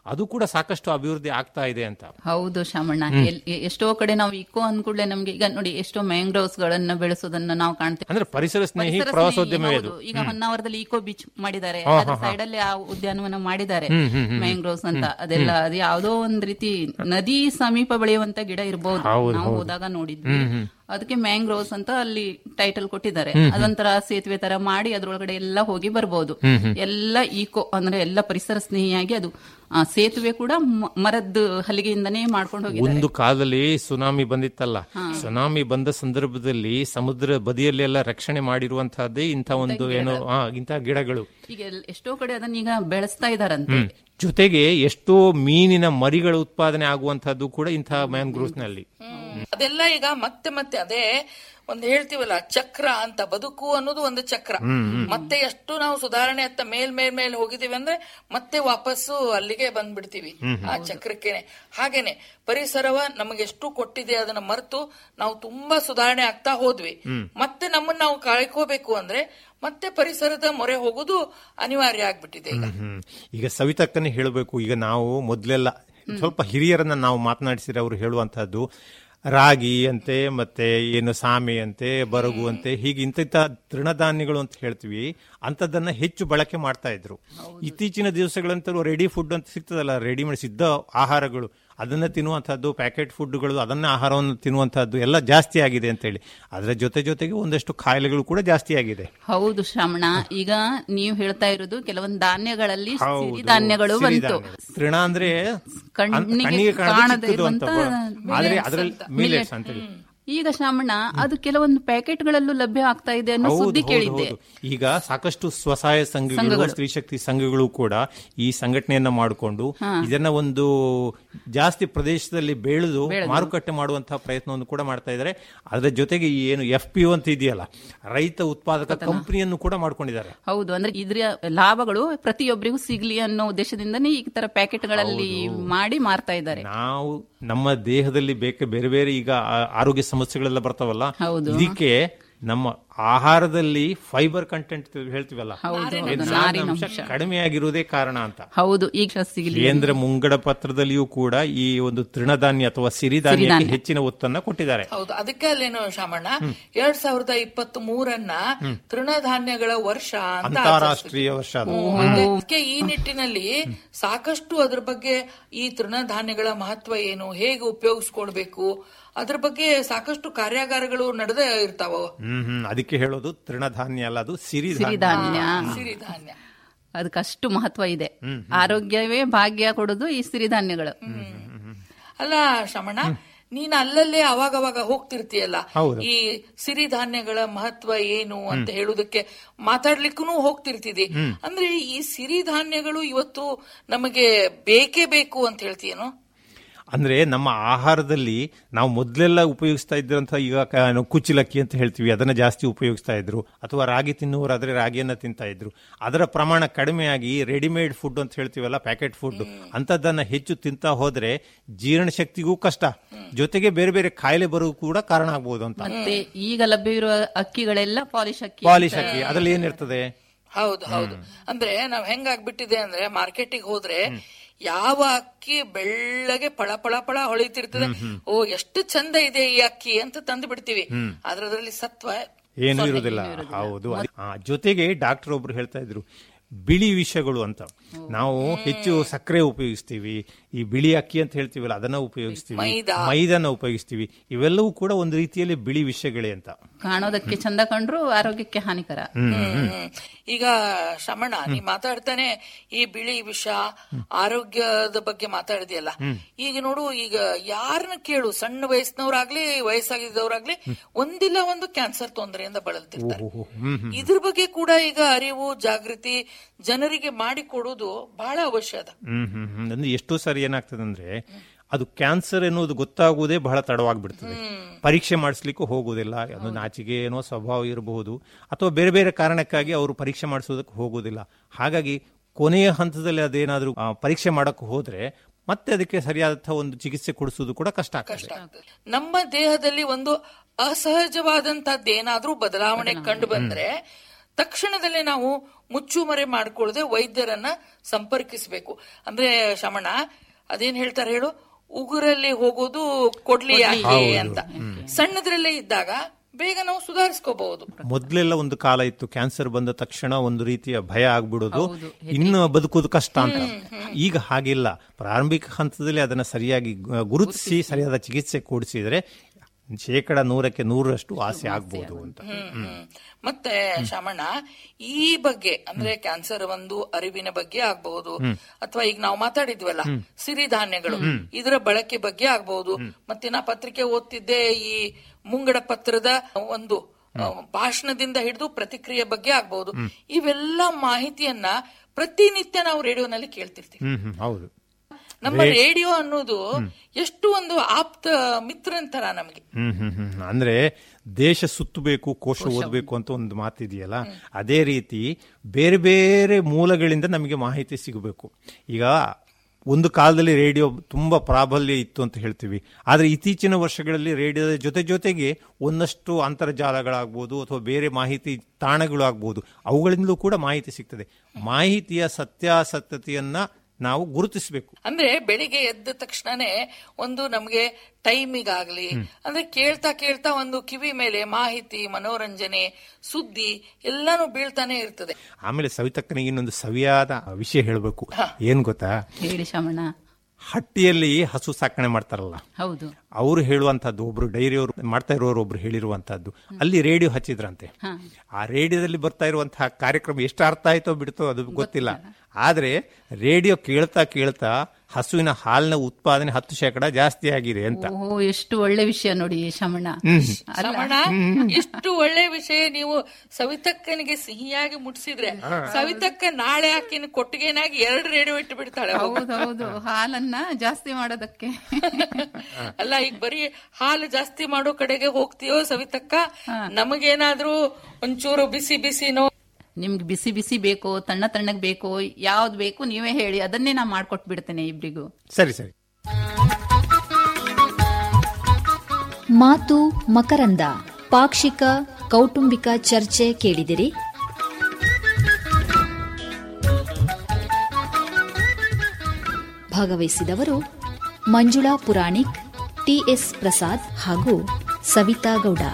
ಅದು ಕೂಡ ಸಾಕಷ್ಟು ಅಭಿವೃದ್ಧಿ ಆಗ್ತಾ ಇದೆ ಅಂತ ಹೌದು ಶಾಮಣ್ಣ ಎಲ್- ಎ- ಎಷ್ಟೋ ಕಡೆ ನಾವು ಇಕೋ ಅಂದ್ಕೂಡ್ಲೆ ನಮ್ಗೆ ಈಗ ನೋಡಿ ಎಷ್ಟೋ ಮ್ಯಾಂಗ್ರೋವ್ಸ್ ಗಳನ್ನ ಬೆಳೆಸೋದನ್ನ ನಾವು ಕಾಣ್ತೇವೆ ಅಂದ್ರೆ ಪರಿಸರ ಸ್ನೇಹಿ ಪರಿಸರ ಪ್ರವಾಸೋದ್ಯಮವೇ ಸ್ನೇಹಿ, ಅದು ಹೌದು. ಈಗ ಹೊನ್ನಾವರದಲ್ಲಿ ಇಕೋ ಬೀಚ್ ಮಾಡಿದ್ದಾರೆ ಹಾ, ಅದ್ರ ಹಾ, ಹಾ. ಸೈಡ್ ಅಲ್ಲಿ ಆ ಉದ್ಯಾನವನ ಮಾಡಿದ್ದಾರೆ ಹ್ಮ್, ಹ್ಮ್, ಹ್ಮ್, ಮ್ಯಾಂಗ್ರೋವ್ಸ್ ಅಂತ ಹ್ಮ್, ಅದೆಲ್ಲ ಹ್ಮ್. ಅದು ಯಾವ್ದೋ ಒಂದ್ ರೀತಿ ನದಿ ಸಮೀಪ ಬೆಳೆಯುವಂತ ಗಿಡ ಇರಬಹುದು ಹೌದು, ನಾವು ಹೌದು. ಹೋದಾಗ ನೋಡಿದ್ವಿ ಹ್ಮ್, ಹ್ಮ್. ಅದಕ್ಕೆ ಮ್ಯಾಂಗ್ರೋವ್ಸ್ ಅಂತ ಅಲ್ಲಿ ಟೈಟಲ್ ಕೊಟ್ಟಿದ್ದಾರೆ ಹ್ಮ್, ಹ್ಮ್. ಅದೊಂಥರ ಸೇತುವೆ ತರ ಮಾಡಿ ಅದ್ರೊಳಗಡೆ ಎಲ್ಲ ಹೋಗಿ ಬರ್ಬೋದು ಹ್ಮ್, ಹ್ಮ್. ಎಲ್ಲ ಈಕೋ ಅಂದ್ರೆ ಎಲ್ಲ ಪರಿಸರ ಸ್ನೇಹಿಯಾಗಿ ಅದು ಆ, ಸೇತುವೆ ಕೂಡ ಮ- ಮರದ್ದು ಹಲಿಗೆಯಿಂದನೇ ಮಾಡ್ಕೊಂಡು ಹೋಗಿದ್ದಾರೆ ಒಂದು ಕಾಲದಲ್ಲಿ ಸುನಾಮಿ ಬಂದಿತ್ತಲ್ಲ ಹಾ. ಸುನಾಮಿ ಬಂದ ಸಂದರ್ಭದಲ್ಲಿ ಸಮುದ್ರ ಬದಿಯಲ್ಲಿ ಎಲ್ಲ ರಕ್ಷಣೆ ಮಾಡಿರುವಂತಹದ್ದೇ ಇಂಥ ಒಂದು ಏನು ಆ, ಇಂಥ ಗಿಡಗಳು ಈಗ ಎಲ್- ಎಷ್ಟೋ ಕಡೆ ಅದನ್ನ ಈಗ ಬೆಳೆಸ್ತಾ ಇದಾರಂತೆ ಹ್ಮ್ ಜೊತೆಗೆ ಎಷ್ಟೋ ಮೀನಿನ ಮರಿಗಳ ಉತ್ಪಾದನೆ ಆಗುವಂತಹದ್ದು ಕೂಡ ಇಂಥ ಮ್ಯಾಂಗ್ರೋವ್ಸ್ ನಲ್ಲಿ ಅದೆಲ್ಲ ಈಗ ಮತ್ತೆ ಮತ್ತೆ ಅದೇ ಒಂದು ಹೇಳ್ತೀವಲ್ಲ ಚಕ್ರ ಅಂತ ಬದುಕು ಅನ್ನೋದು ಒಂದು ಚಕ್ರ ಹ್ಮ್, ಹ್ಮ್. ಮತ್ತೆ ಎಷ್ಟು ನಾವು ಸುಧಾರಣೆ ಅತ್ತ ಮೇಲ್ ಮೇಲ್ ಮೇಲ್ ಹೋಗಿದೀವಿ ಅಂದ್ರೆ ಮತ್ತೆ ವಾಪಸ್ಸು ಅಲ್ಲಿಗೆ ಬಂದ್ಬಿಡ್ತೀವಿ ಹ್ಮ್, ಹ್ಮ್. ಆ ಚಕ್ರಕ್ಕೇನೆ ಹಾಗೇನೆ ಪರಿಸರವ ನಮಗೆಷ್ಟು ಕೊಟ್ಟಿದೆ ಅದನ್ನ ಮರೆತು ನಾವು ತುಂಬಾ ಸುಧಾರಣೆ ಆಗ್ತಾ ಹೋದ್ವಿ ಹ್ಮ್. ಮತ್ತೆ ನಮ್ಮನ್ನ ನಾವು ಕಳ್ಕೋಬೇಕು ಅಂದ್ರೆ ಮತ್ತೆ ಪರಿಸರದ ಮೊರೆ ಹೋಗೋದು ಅನಿವಾರ್ಯ ಆಗ್ಬಿಟ್ಟಿದೆ ಈಗ ಹ್ಮ್. ಈಗ ಸವಿತಕ್ಕನೇ ಹೇಳಬೇಕು ಈಗ ನಾವು ಮೊದಲೆಲ್ಲ ಸ್ವಲ್ಪ ಹಿರಿಯರನ್ನ ನಾವು ಮಾತನಾಡಿಸಿದ್ರೆ ಅವರು ಹೇಳುವಂತಹದ್ದು ರಾಗಿ ಅಂತೆ ಮತ್ತೆ ಏನು ಸಾಮೆ ಅಂತೆ ಬರಗು ಅಂತೆ ಹೀಗೆ ಇಂತಿಂತ ತೃಣಧಾನ್ಯಗಳು ಅಂತ ಹೇಳ್ತೀವಿ ಅಂತದನ್ನ ಹೆಚ್ಚು ಬಳಕೆ ಮಾಡ್ತಾ ಇದ್ರು ಇತ್ತೀಚಿನ ದಿವಸಗಳಂತೂ ರೆಡಿ ಫುಡ್ ಅಂತ ಸಿಗ್ತದಲ್ಲ ರೆಡಿಮೇಡ್ ಸಿದ್ಧ ಆಹಾರಗಳು ಅದನ್ನ ತಿನ್ನುವಂತಹದ್ದು ಪ್ಯಾಕೆಟ್ ಫುಡ್ಗಳು ಅದನ್ನ ಆಹಾರವನ್ನು ತಿನ್ನುವಂತಹದ್ದು ಎಲ್ಲ ಜಾಸ್ತಿ ಆಗಿದೆ ಅಂತ ಹೇಳಿ ಅದರ ಜೊತೆ ಜೊತೆಗೆ ಒಂದಷ್ಟು ಕಾಯಿಲೆಗಳು ಕೂಡ ಜಾಸ್ತಿ ಆಗಿದೆ ಹೌದು ಶ್ರವಣ ಈಗ ನೀವು ಹೇಳ್ತಾ ಇರೋದು ಕೆಲವೊಂದು ಧಾನ್ಯಗಳಲ್ಲಿ ಹೌದು. ಸಿರಿಧಾನ್ಯಗಳು ಬಂತು ಸಿರಿಧಾನ್ಯ. ತೃಣ ಅಂದ್ರೆ ಕಣ್ಣಿಗೆ ಕಣ್ಣಿಗೆ ಕಾಣದೆ ಕಾಣದೇ ಚಿಕ್ಕದು ಅಂತ ಇರುವಂತ ಆದ್ರೆ millets ಅದ್ರಲ್ಲಿ ಅಂತ. Millets Millet. ಅಂತ ಹೇಳಿ ಈಗ ಶ್ರಾವಣ ಅದು ಕೆಲವೊಂದು ಪ್ಯಾಕೆಟ್ಗಳಲ್ಲೂ ಲಭ್ಯ ಆಗ್ತಾ ಇದೆ ಅನ್ನೋ ಹೌದು, ಸುದ್ದಿ ಹೌದು, ಕೇಳಿದ್ದೆ ಹೌದು. ಈಗ ಸಾಕಷ್ಟು ಸ್ವಸಹಾಯ ಸಂಘಗಳು ಸಂಘಗಳು. ಸ್ತ್ರೀ ಶಕ್ತಿ ಸಂಘಗಳು ಕೂಡ ಈ ಸಂಘಟನೆಯನ್ನ ಮಾಡಿಕೊಂಡು ಹಾ. ಇದನ್ನ ಒಂದು ಜಾಸ್ತಿ ಪ್ರದೇಶದಲ್ಲಿ ಬೆಳೆದು ಬೆಳೆದು. ಮಾರುಕಟ್ಟೆ ಮಾಡುವಂತಹ ಪ್ರಯತ್ನವನ್ನು ಕೂಡ ಮಾಡ್ತಾ ಇದ್ದಾರೆ ಅದರ ಜೊತೆಗೆ ಈ ಏನು ಎಫ್ ಪಿ ಅಂತ ಇದೆಯಲ್ಲ ರೈತ ಉತ್ಪಾದಕ ಕಂಪನಿಯನ್ನು ಕೂಡ ಮಾಡ್ಕೊಂಡಿದ್ದಾರೆ ಹೌದು ಅಂದ್ರೆ ಇದ್ರ ಲಾಭಗಳು ಪ್ರತಿಯೊಬ್ಬರಿಗೂ ಸಿಗ್ಲಿ ಅನ್ನೋ ಉದ್ದೇಶದಿಂದನೇ ಈ ತರ ಪ್ಯಾಕೆಟ್ಗಳಲ್ಲಿ ಮಾಡಿ ಮಾರ್ತಾ ಇದ್ದಾರೆ ನಾವು ನಮ್ಮ ದೇಹದಲ್ಲಿ ಬೇಕೆ ಬೇರೆ ಬೇರೆ ಈಗ ಆ- ಆರೋಗ್ಯ ಸಮಸ್ಯೆಗಳೆಲ್ಲ ಬರ್ತಾವಲ್ಲ ಹೌದು. ಇದಕ್ಕೆ ನಮ್ಮ ಆಹಾರದಲ್ಲಿ ಫೈಬರ್ ಕಂಟೆಂಟ್ ಹೇಳ್ತೀವಲ್ಲ ಹೌದು, ಏನು ಹೌದು, ನಾರಿನ ನಾರಿನ ಅಂಶ ಕಡಿಮೆ ಆಗಿರುವುದೇ ಕಾರಣ ಅಂತ ಹೌದು ಈಗ ಸಿಗ್ಲಿ ಕೇಂದ್ರ ಮುಂಗಡ ಪತ್ರದಲ್ಲಿಯೂ ಕೂಡ ಈ ಒಂದು ತೃಣಧಾನ್ಯ ಅಥವಾ ಸಿರಿಧಾನ್ಯಕ್ಕೆ ಸಿರಿಧಾನ್ಯ. ಹೆಚ್ಚಿನ ಒತ್ತನ್ನ ಕೊಟ್ಟಿದ್ದಾರೆ ಹೌದು ಅದಕ್ಕೆ ಅಲ್ಲೇನು ಶಾಮಣ್ಣ ಎರಡ್ ಸಾವಿರದ ಇಪ್ಪತ್ತ್ ಮೂರನ್ನ ತೃಣಧಾನ್ಯಗಳ ವರ್ಷ ಅಂತ ಅಂತಾರಾಷ್ಟ್ರೀಯ ವರ್ಷ ಅದು. ಆಚರಿಸ್ತೀವಿ. ಅದಕ್ಕೆ ಈ ನಿಟ್ಟಿನಲ್ಲಿ ಸಾಕಷ್ಟು ಅದ್ರ ಬಗ್ಗೆ ಈ ತೃಣಧಾನ್ಯಗಳ ಮಹತ್ವ ಏನು ಹೇಗೆ ಉಪಯೋಗಿಸ್ಕೊಳ್ಬೇಕು ಅದ್ರ ಬಗ್ಗೆ ಸಾಕಷ್ಟು ಕಾರ್ಯಾಗಾರಗಳು ನಡೆದೇ ಇರ್ತಾವ ಹ್ಮ್ ಹ್ಮ್ ಅದಕ್ಕೆ ಹೇಳೋದು ತೃಣಧಾನ್ಯ ಅಲ್ಲ ಅದು ಸಿರಿಧಾನ್ಯ ಸಿರಿಧಾನ್ಯ ಸಿರಿಧಾನ್ಯ ಅದಕ್ಕಷ್ಟು ಮಹತ್ವ ಇದೆ ಆರೋಗ್ಯವೇ ಭಾಗ್ಯ ಕೊಡೋದು ಈ ಸಿರಿಧಾನ್ಯಗಳು ಅಲ್ಲ ಶ್ರಮಣ ನೀನ್ ಅಲ್ಲಲ್ಲೇ ಅವಾಗವಾಗ ಹೋಗ್ತಿರ್ತೀಯಲ್ಲ ಹೌದು. ಈ ಸಿರಿಧಾನ್ಯಗಳ ಮಹತ್ವ ಏನು ಅಂತ ಹೇಳುದಕ್ಕೆ ಮಾತಾಡ್ಲಿಕ್ಕೂ ಹೋಗ್ತಿರ್ತಿದಿ ಅಂದ್ರೆ ಈ ಸಿರಿಧಾನ್ಯಗಳು ಇವತ್ತು ನಮಗೆ ಬೇಕೇ ಬೇಕು ಅಂತ ಹೇಳ್ತೀಯೇನೋ ಅಂದ್ರೆ ನಮ್ಮ ಆಹಾರದಲ್ಲಿ ನಾವು ಮೊದಲೆಲ್ಲ ಉಪಯೋಗಿಸ್ತಾ ಇದ್ದಂತ ಈಗ ಕ- ನಾವು ಕುಚ್ಚಲಕ್ಕಿ ಅಂತ ಹೇಳ್ತೀವಿ ಅದನ್ನ ಜಾಸ್ತಿ ಉಪಯೋಗಿಸ್ತಾ ಇದ್ರು ಅಥವಾ ರಾಗಿ ತಿನ್ನುವರಾದ್ರೆ ರಾಗಿಯನ್ನ ತಿಂತಾ ಇದ್ರು ಅದರ ಪ್ರಮಾಣ ಕಡಿಮೆಯಾಗಿ ರೆಡಿಮೇಡ್ ಫುಡ್ ಅಂತ ಹೇಳ್ತೀವಲ್ಲ ಪ್ಯಾಕೆಟ್ ಫುಡ್ ಅಂತದನ್ನ ಹೆಚ್ಚು ತಿಂತಾ ಹೋದ್ರೆ ಜೀರ್ಣ ಶಕ್ತಿಗೂ ಕಷ್ಟ ಜೊತೆಗೆ ಬೇರೆ ಬೇರೆ ಕಾಯಿಲೆ ಬರೋದು ಕೂಡ ಕಾರಣ ಆಗ್ಬೋದು ಅಂತ ಮತ್ತೆ ಈಗ ಲಭ್ಯವಿರುವ ಅಕ್ಕಿಗಳೆಲ್ಲ ಪಾಲಿಶ್ ಅಕ್ಕಿ ಪಾಲಿಶ್ ಅಕ್ಕಿ ಅದ್ರಲ್ಲಿ ಏನಿರ್ತದೆ ಹೌದು ಹೌದು ಅಂದ್ರೆ ನಾವ್ ಹೆಂಗಾಗ್ಬಿಟ್ಟಿದೆ ಅಂದ್ರೆ ಮಾರ್ಕೆಟಿಗೆ ಹೋದ್ರೆ ಯಾವ ಅಕ್ಕಿ ಬೆಳ್ಳಗೆ ಪಳ ಪಳ ಪಳ ಹೊಳಿತಿರ್ತದೆ ಓ ಎಷ್ಟು ಚಂದ ಇದೆ ಈ ಅಕ್ಕಿ ಅಂತ ತಂದು ಬಿಡ್ತೀವಿ ಆದ್ರೆ ಅದರಲ್ಲಿ ಸತ್ವ ಏನು ಸೊನ್ನೆ. ಇರುವುದಿಲ್ಲ ಹೌದು ಅದ್- ಆ, ಜೊತೆಗೆ ಡಾಕ್ಟರ್ ಒಬ್ರು ಹೇಳ್ತಾ ಇದ್ರು ಬಿಳಿ ವಿಷಗಳು ಅಂತ ನಾವು ಹೆಚ್ಚು ಸಕ್ಕರೆ ಉಪಯೋಗಿಸ್ತೀವಿ ಈ ಬಿಳಿ ಅಕ್ಕಿ ಅಂತ ಹೇಳ್ತೀವಲ್ಲ ಅದನ್ನ ಉಪಯೋಗಿಸ್ತೀವಿ ಮೈದಾ. ಮೈದಾನ ಉಪಯೋಗಿಸ್ತೀವಿ ಇವೆಲ್ಲವೂ ಕೂಡ ಒಂದು ರೀತಿಯಲ್ಲಿ ಬಿಳಿ ವಿಷಗಳೇ ಅಂತ ಕಾಣೋದಕ್ಕೆ ಚಂದ ಕಂಡ್ರು ಆರೋಗ್ಯಕ್ಕೆ ಹಾನಿಕರ ಹ್ಮ್. ಈಗ ಶ್ರಮಣ ನೀ ಮಾತಾಡ್ತಾನೆ ಈ ಬಿಳಿ ವಿಷ ಆರೋಗ್ಯದ ಬಗ್ಗೆ ಮಾತಾಡಿದೆಯಲ್ಲ ಈಗ ನೋಡು ಈಗ ಯಾರನ್ನ ಕೇಳು ಸಣ್ಣ ವಯಸ್ಸಿನವ್ರಾಗ್ಲಿ ವಯಸ್ಸಾಗಿದ್ದವ್ರಾಗ್ಲಿ ಒಂದಿಲ್ಲ ಒಂದು ಕ್ಯಾನ್ಸರ್ ತೊಂದರೆಯಿಂದ ಬಳಲ್ತಿರ್ತಾರೆ ಹ್ಮ್ ಹ್ಮ್ ಇದ್ರ ಬಗ್ಗೆ ಕೂಡ ಈಗ ಅರಿವು ಜಾಗೃತಿ ಜನರಿಗೆ ಮಾಡಿಕೊಡೋದು ಬಹಳ ಅವಶ್ಯ ಅದ ಹ್ಮ್ ಹ್ಮ್ ಹ್ಮ್ ಅಂದ್ರೆ ಎಷ್ಟೋ ಸಾರಿ ಏನಾಗ್ತದೆ ಅಂದ್ರೆ ಅದು ಕ್ಯಾನ್ಸರ್ ಎನ್ನುವುದು ಗೊತ್ತಾಗುವುದೇ ಬಹಳ ತಡವಾಗ್ಬಿಡ್ತದೆ ಪರೀಕ್ಷೆ ಮಾಡಿಸ್ಲಿಕ್ಕೂ ಹೋಗುವುದಿಲ್ಲ ಅದು ನಾಚಿಕೆ ಏನೋ ಸ್ವಭಾವ ಇರಬಹುದು ಅಥವಾ ಬೇರೆ ಬೇರೆ ಕಾರಣಕ್ಕಾಗಿ ಅವರು ಪರೀಕ್ಷೆ ಮಾಡಿಸೋದಕ್ಕೆ ಹೋಗುವುದಿಲ್ಲ ಹಾಗಾಗಿ ಕೊನೆಯ ಹಂತದಲ್ಲಿ ಅದೇನಾದ್ರೂ ಆ, ಪರೀಕ್ಷೆ ಮಾಡಕ್ಕೆ ಹೋದ್ರೆ ಮತ್ತೆ ಅದಕ್ಕೆ ಸರಿಯಾದಂತಹ ಒಂದು ಚಿಕಿತ್ಸೆ ಕೊಡಿಸೋದು ಕೂಡ ಕಷ್ಟ ಆಗ್ತದೆ ನಮ್ಮ ದೇಹದಲ್ಲಿ ಒಂದು ಅಸಹಜವಾದಂತದ್ದೇನಾದ್ರೂ ಬದಲಾವಣೆ ಕಂಡು ಬಂದ್ರೆ ತಕ್ಷಣದಲ್ಲೇ ನಾವು ಮುಚ್ಚುಮರೆ ಮಾಡ್ಕೊಳ್ಳದೆ ವೈದ್ಯರನ್ನ ಸಂಪರ್ಕಿಸಬೇಕು ಅಂದ್ರೆ ಶಮಣ ಅದೇನ್ ಹೇಳ್ತಾರೆ ಹೇಳು ಉಗುರಲ್ಲಿ ಹೋಗೋದು ಕೊಡ್ಲಿ ಯಾಕೆ ಅಂತ ಸಣ್ಣದ್ರಲ್ಲೇ ಇದ್ದಾಗ ಬೇಗ ನಾವು ಸುಧಾರಿಸ್ಕೋಬಹುದು ಮೊದ್ಲೆಲ್ಲ ಒಂದು ಕಾಲ ಇತ್ತು ಕ್ಯಾನ್ಸರ್ ಬಂದ ತಕ್ಷಣ ಒಂದು ರೀತಿಯ ಭಯ ಆಗ್ಬಿಡೋದು ಇನ್ನು ಬದುಕೋದು ಕಷ್ಟ ಅಂತ ಈಗ ಹಾಗಿಲ್ಲ ಪ್ರಾರಂಭಿಕ ಹಂತದಲ್ಲಿ ಅದನ್ನ ಸರಿಯಾಗಿ ಗ- ಗುರುತಿಸಿ ಸರಿಯಾದ ಚಿಕಿತ್ಸೆ ಕೊಡಿಸಿದ್ರೆ ಶೇಕಡ ನೂರಕ್ಕೆ ನೂರರಷ್ಟು ಆಸೆ ಆಗ್ಬಹುದು ಅಂತ ಹ್ಮ್. ಮತ್ತೆ ಶಾಮಣ್ಣ ಈ ಬಗ್ಗೆ ಅಂದ್ರೆ ಕ್ಯಾನ್ಸರ್ ಒಂದು ಅರಿವಿನ ಬಗ್ಗೆ ಆಗ್ಬಹುದು ಅಥವಾ ಈಗ ನಾವು ಮಾತಾಡಿದ್ವಲ್ಲ ಸಿರಿಧಾನ್ಯಗಳು ಇದರ ಬಳಕೆ ಬಗ್ಗೆ ಆಗ್ಬಹುದು ಮತ್ತೆ ನಾ ಪತ್ರಿಕೆ ಓದ್ತಿದ್ದೆ ಈ ಮುಂಗಡ ಪತ್ರದ ಒಂದು ಆ, ಭಾಷಣದಿಂದ ಹಿಡಿದು ಪ್ರತಿಕ್ರಿಯೆ ಬಗ್ಗೆ ಆಗ್ಬಹುದು ಇವೆಲ್ಲ ಮಾಹಿತಿಯನ್ನ ಪ್ರತಿನಿತ್ಯ ನಾವು ರೇಡಿಯೋನಲ್ಲಿ ಕೇಳ್ತಿರ್ತೀವಿ ಹ್ಮ್ ಹ್ಮ್ ಹೌದು ನಮ್ಮ ರೇಡಿಯೋ ಅನ್ನೋದು ಎಷ್ಟು ಒಂದು ಆಪ್ತ ಮಿತ್ರಂತರ ನಮಗೆ ಹ್ಮ್ ಹ್ಮ್ ಹ್ಮ್ ಅಂದ್ರೆ ದೇಶ ಸುತ್ತಬೇಕು ಕೋಶ ಓದಬೇಕು ಅಂತ ಒಂದು ಮಾತಿದೆಯಲ್ಲ ಅದೇ ರೀತಿ ಬೇರೆ ಬೇರೆ ಮೂಲಗಳಿಂದ ನಮಗೆ ಮಾಹಿತಿ ಸಿಗಬೇಕು ಈಗ ಒಂದು ಕಾಲದಲ್ಲಿ ರೇಡಿಯೋ ತುಂಬಾ ಪ್ರಾಬಲ್ಯ ಇತ್ತು ಅಂತ ಹೇಳ್ತೀವಿ ಆದ್ರೆ ಇತ್ತೀಚಿನ ವರ್ಷಗಳಲ್ಲಿ ರೇಡಿಯೋದ ಜೊತೆ ಜೊತೆಗೆ ಒಂದಷ್ಟು ಅಂತರ್ಜಾಲಗಳಾಗ್ಬೋದು ಅಥವಾ ಬೇರೆ ಮಾಹಿತಿ ತಾಣಗಳು ಆಗ್ಬೋದು ಅವುಗಳಿಂದಲೂ ಕೂಡ ಮಾಹಿತಿ ಸಿಗ್ತದೆ ಮಾಹಿತಿಯ ಸತ್ಯಾಸತ್ಯತೆಯನ್ನ ನಾವು ಗುರುತಿಸಬೇಕು ಅಂದ್ರೆ ಬೆಳಿಗ್ಗೆ ಎದ್ದ ತಕ್ಷಣನೇ ಒಂದು ನಮ್ಗೆ ಟೈಮಿಗಾಗ್ಲಿ ಅಂದ್ರೆ ಕೇಳ್ತಾ ಕೇಳ್ತಾ ಒಂದು ಕಿವಿ ಮೇಲೆ ಮಾಹಿತಿ ಮನೋರಂಜನೆ ಸುದ್ದಿ ಎಲ್ಲಾನು ಬೀಳ್ತಾನೆ ಇರ್ತದೆ ಆಮೇಲೆ ಸವಿತಕ್ಕನಿಗೆ ಇನ್ನೊಂದು ಸವಿಯಾದ ವಿಷಯ ಹೇಳಬೇಕು ಏನ್ ಗೊತ್ತಾ ಹೇಳಿ ಶಮಣ ಹಟ್ಟಿಯಲ್ಲಿ ಹಸು ಸಾಕಣೆ ಮಾಡ್ತಾರಲ್ಲ ಹೌದು ಅವರು ಹೇಳುವಂತದ್ದು ಒಬ್ರು ಡೈರಿ ಅವರು ಮಾಡ್ತಾ ಇರೋರು ಒಬ್ರು ಹೇಳಿರುವಂತದ್ದು ಅಲ್ಲಿ ರೇಡಿಯೋ ಹಚ್ಚಿದ್ರಂತೆ ಹಾ. ಆ ರೇಡಿಯೋದಲ್ಲಿ ಬರ್ತಾ ಇರುವಂತಹ ಕಾರ್ಯಕ್ರಮ ಎಷ್ಟು ಅರ್ಥ ಆಯ್ತೋ ಬಿಡ್ತೋ ಅದು ಗೊತ್ತಿಲ್ಲ ಆದ್ರೆ ರೇಡಿಯೋ ಕೇಳ್ತಾ ಕೇಳ್ತಾ ಹಸುವಿನ ಹಾಲಿನ ಉತ್ಪಾದನೆ ಹತ್ತು ಶೇಕಡ ಜಾಸ್ತಿ ಆಗಿದೆ ಅಂತ ಓಹೋ ಎಷ್ಟು ಒಳ್ಳೆ ವಿಷಯ ನೋಡಿ ಶಮಣ ಅಲ್ಲ ರಮಣ ಇಷ್ಟು ಒಳ್ಳೆ ವಿಷಯ ನೀವು ಸವಿತಕ್ಕನಿಗೆ ಸಿಹಿಯಾಗಿ ಮುಟ್ಸಿದ್ರೆ ಸವಿತಕ್ಕ ನಾಳೆ ಆಕಿನ ಕೊಟ್ಟಿಗೆನಾಗಿ ಎರಡು ರೇಡಿಯೋ ಇಟ್ಟು ಬಿಡ್ತಾಳೆ ಹೌದೌದು ಹಾಲನ್ನ ಜಾಸ್ತಿ ಮಾಡೋದಕ್ಕೆ ಅಲ್ಲ ಈಗ ಬರೀ ಹಾಲು ಜಾಸ್ತಿ ಮಾಡೋ ಕಡೆಗೆ ಹೋಗ್ತೀಯೋ ಸವಿತಕ್ಕ ನಮಗೇನಾದ್ರೂ ಒಂಚೂರು ಬಿಸಿ ಬಿಸಿನೋ ನಿಮ್ಗೆ ಬಿಸಿ ಬಿಸಿ ಬೇಕೋ ತಣ್ಣ ತಣ್ಣಗ್ ಬೇಕೋ ಯಾವ್ದು ಬೇಕು ನೀವೇ ಹೇಳಿ ಅದನ್ನೇ ನಾ ಮಾಡ್ಕೊಟ್ ಬಿಡ್ತೇನೆ ಇಬ್ರಿಗೂ ಸರಿ ಸರಿ ಮಾತು ಮಕರಂದ ಪಾಕ್ಷಿಕ ಕೌಟುಂಬಿಕ ಚರ್ಚೆ ಕೇಳಿದಿರಿ ಭಾಗವಹಿಸಿದವರು ಮಂಜುಳಾ ಪುರಾಣಿಕ್ ಟಿಎಸ್ ಪ್ರಸಾದ್ ಹಾಗೂ ಸವಿತಾ ಗೌಡ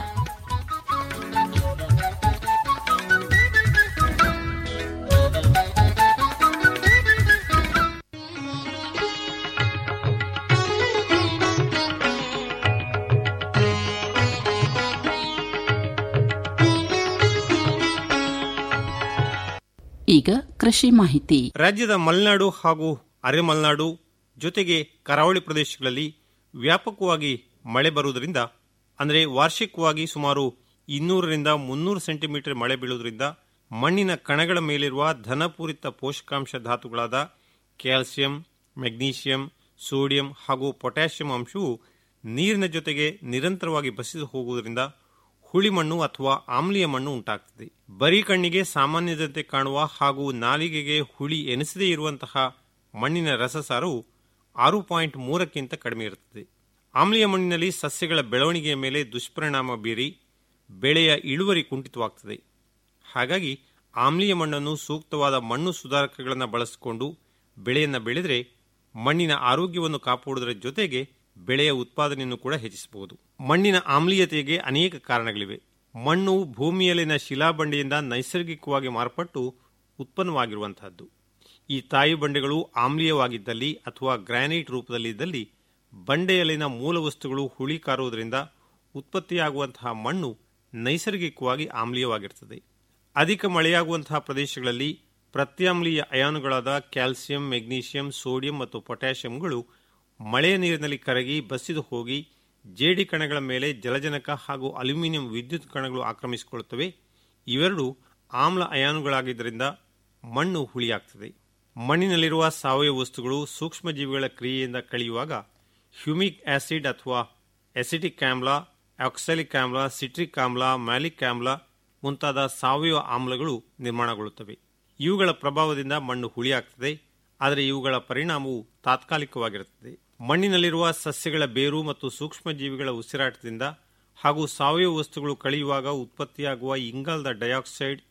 ಈಗ ಕೃಷಿ ಮಾಹಿತಿ ರಾಜ್ಯದ ಮಲೆನಾಡು ಹಾಗೂ ಅರೆ ಮಲೆನಾಡು ಜೊತೆಗೆ ಕರಾವಳಿ ಪ್ರದೇಶಗಳಲ್ಲಿ ವ್ಯಾಪಕವಾಗಿ ಮಳೆ ಬರುವುದರಿಂದ ಅಂದರೆ ವಾರ್ಷಿಕವಾಗಿ ಸುಮಾರು ಇನ್ನೂರರಿಂದ ಮುನ್ನೂರು ಸೆಂಟಿಮೀಟರ್ ಮಳೆ ಬೀಳುವುದರಿಂದ ಮಣ್ಣಿನ ಕಣಗಳ ಮೇಲಿರುವ ಧನಪೂರಿತ ಪೋಷಕಾಂಶ ಧಾತುಗಳಾದ ಕ್ಯಾಲ್ಸಿಯಂ ಮೆಗ್ನೀಷಿಯಂ ಸೋಡಿಯಂ ಹಾಗೂ ಪೊಟ್ಯಾಷಿಯಂ ಅಂಶವು ನೀರಿನ ಜೊತೆಗೆ ನಿರಂತರವಾಗಿ ಬಸಿದು ಹೋಗುವುದರಿಂದ ಹುಳಿ ಮಣ್ಣು ಅಥವಾ ಆಮ್ಲೀಯ ಮಣ್ಣು ಉಂಟಾಗ್ತದೆ ಬರೀ ಕಣ್ಣಿಗೆ ಸಾಮಾನ್ಯದಂತೆ ಕಾಣುವ ಹಾಗೂ ನಾಲಿಗೆಗೆ ಹುಳಿ ಎನಿಸದೇ ಇರುವಂತಹ ಮಣ್ಣಿನ ರಸಸಾರವು ಆರು ಪಾಯಿಂಟ್ ಮೂರಕ್ಕಿಂತ ಕಡಿಮೆ ಇರುತ್ತದೆ ಆಮ್ಲೀಯ ಮಣ್ಣಿನಲ್ಲಿ ಸಸ್ಯಗಳ ಬೆಳವಣಿಗೆಯ ಮೇಲೆ ದುಷ್ಪರಿಣಾಮ ಬೀರಿ ಬೆಳೆಯ ಇಳುವರಿ ಕುಂಠಿತವಾಗ್ತದೆ ಹಾಗಾಗಿ ಆಮ್ಲೀಯ ಮಣ್ಣನ್ನು ಸೂಕ್ತವಾದ ಮಣ್ಣು ಸುಧಾರಕಗಳನ್ನು ಬಳಸಿಕೊಂಡು ಬೆಳೆಯನ್ನು ಬೆಳೆದರೆ ಮಣ್ಣಿನ ಆರೋಗ್ಯವನ್ನು ಕಾಪಾಡುವುದರ ಜೊತೆಗೆ ಬೆಳೆಯ ಉತ್ಪಾದನೆಯನ್ನು ಕೂಡ ಹೆಚ್ಚಿಸಬಹುದು ಮಣ್ಣಿನ ಆಮ್ಲೀಯತೆಗೆ ಅನೇಕ ಕಾರಣಗಳಿವೆ ಮಣ್ಣು ಭೂಮಿಯಲ್ಲಿನ ಶಿಲಾಬಂಡೆಯಿಂದ ನೈಸರ್ಗಿಕವಾಗಿ ಮಾರ್ಪಟ್ಟು ಉತ್ಪನ್ನವಾಗಿರುವಂತಹದ್ದು ಈ ತಾಯಿ ಬಂಡೆಗಳು ಆಮ್ಲೀಯವಾಗಿದ್ದಲ್ಲಿ ಅಥವಾ ಗ್ರಾನೈಟ್ ರೂಪದಲ್ಲಿದ್ದಲ್ಲಿ ಬಂಡೆಯಲ್ಲಿನ ಮೂಲ ವಸ್ತುಗಳು ಹುಳಿ ಕಾರುವುದರಿಂದ ಉತ್ಪತ್ತಿಯಾಗುವಂತಹ ಮಣ್ಣು ನೈಸರ್ಗಿಕವಾಗಿ ಆಮ್ಲೀಯವಾಗಿರುತ್ತದೆ ಅಧಿಕ ಮಳೆಯಾಗುವಂತಹ ಪ್ರದೇಶಗಳಲ್ಲಿ ಪ್ರತ್ಯಾಮ್ಲೀಯ ಅಯಾನುಗಳಾದ ಕ್ಯಾಲ್ಸಿಯಂ ಮೆಗ್ನೀಷಿಯಂ ಸೋಡಿಯಂ ಮತ್ತು ಪೊಟ್ಯಾಷಿಯಂಗಳು ಮಳೆಯ ನೀರಿನಲ್ಲಿ ಕರಗಿ ಬಸಿದು ಹೋಗಿ ಜೇಡಿ ಕಣಗಳ ಮೇಲೆ ಜಲಜನಕ ಹಾಗೂ ಅಲ್ಯೂಮಿನಿಯಂ ವಿದ್ಯುತ್ ಕಣಗಳು ಆಕ್ರಮಿಸಿಕೊಳ್ಳುತ್ತವೆ ಇವೆರಡು ಆಮ್ಲ ಅಯಾನುಗಳಾಗಿದ್ದರಿಂದ ಮಣ್ಣು ಹುಳಿಯಾಗ್ತದೆ ಮಣ್ಣಿನಲ್ಲಿರುವ ಸಾವಯವ ವಸ್ತುಗಳು ಸೂಕ್ಷ್ಮಜೀವಿಗಳ ಕ್ರಿಯೆಯಿಂದ ಕಳೆಯುವಾಗ ಹ್ಯೂಮಿಕ್ ಆಸಿಡ್ ಅಥವಾ ಎಸಿಟಿಕ್ ಆಮ್ಲ ಆಕ್ಸಾಲಿಕ್ ಆಮ್ಲ ಸಿಟ್ರಿಕ್ ಆಮ್ಲ ಮ್ಯಾಲಿಕ್ ಆಮ್ಲ ಮುಂತಾದ ಸಾವಯವ ಆಮ್ಲಗಳು ನಿರ್ಮಾಣಗೊಳ್ಳುತ್ತವೆ ಇವುಗಳ ಪ್ರಭಾವದಿಂದ ಮಣ್ಣು ಹುಳಿಯಾಗ್ತದೆ ಆದರೆ ಇವುಗಳ ಪರಿಣಾಮವು ತಾತ್ಕಾಲಿಕವಾಗಿರುತ್ತದೆ ಮಣ್ಣಿನಲ್ಲಿರುವ ಸಸ್ಯಗಳ ಬೇರು ಮತ್ತು ಸೂಕ್ಷ್ಮಜೀವಿಗಳ ಉಸಿರಾಟದಿಂದ ಹಾಗೂ ಸಾವಯವ ವಸ್ತುಗಳು ಕಳೆಯುವಾಗ ಉತ್ಪತ್ತಿಯಾಗುವ ಇಂಗಾಲದ ಡೈಆಕ್ಸೈಡ್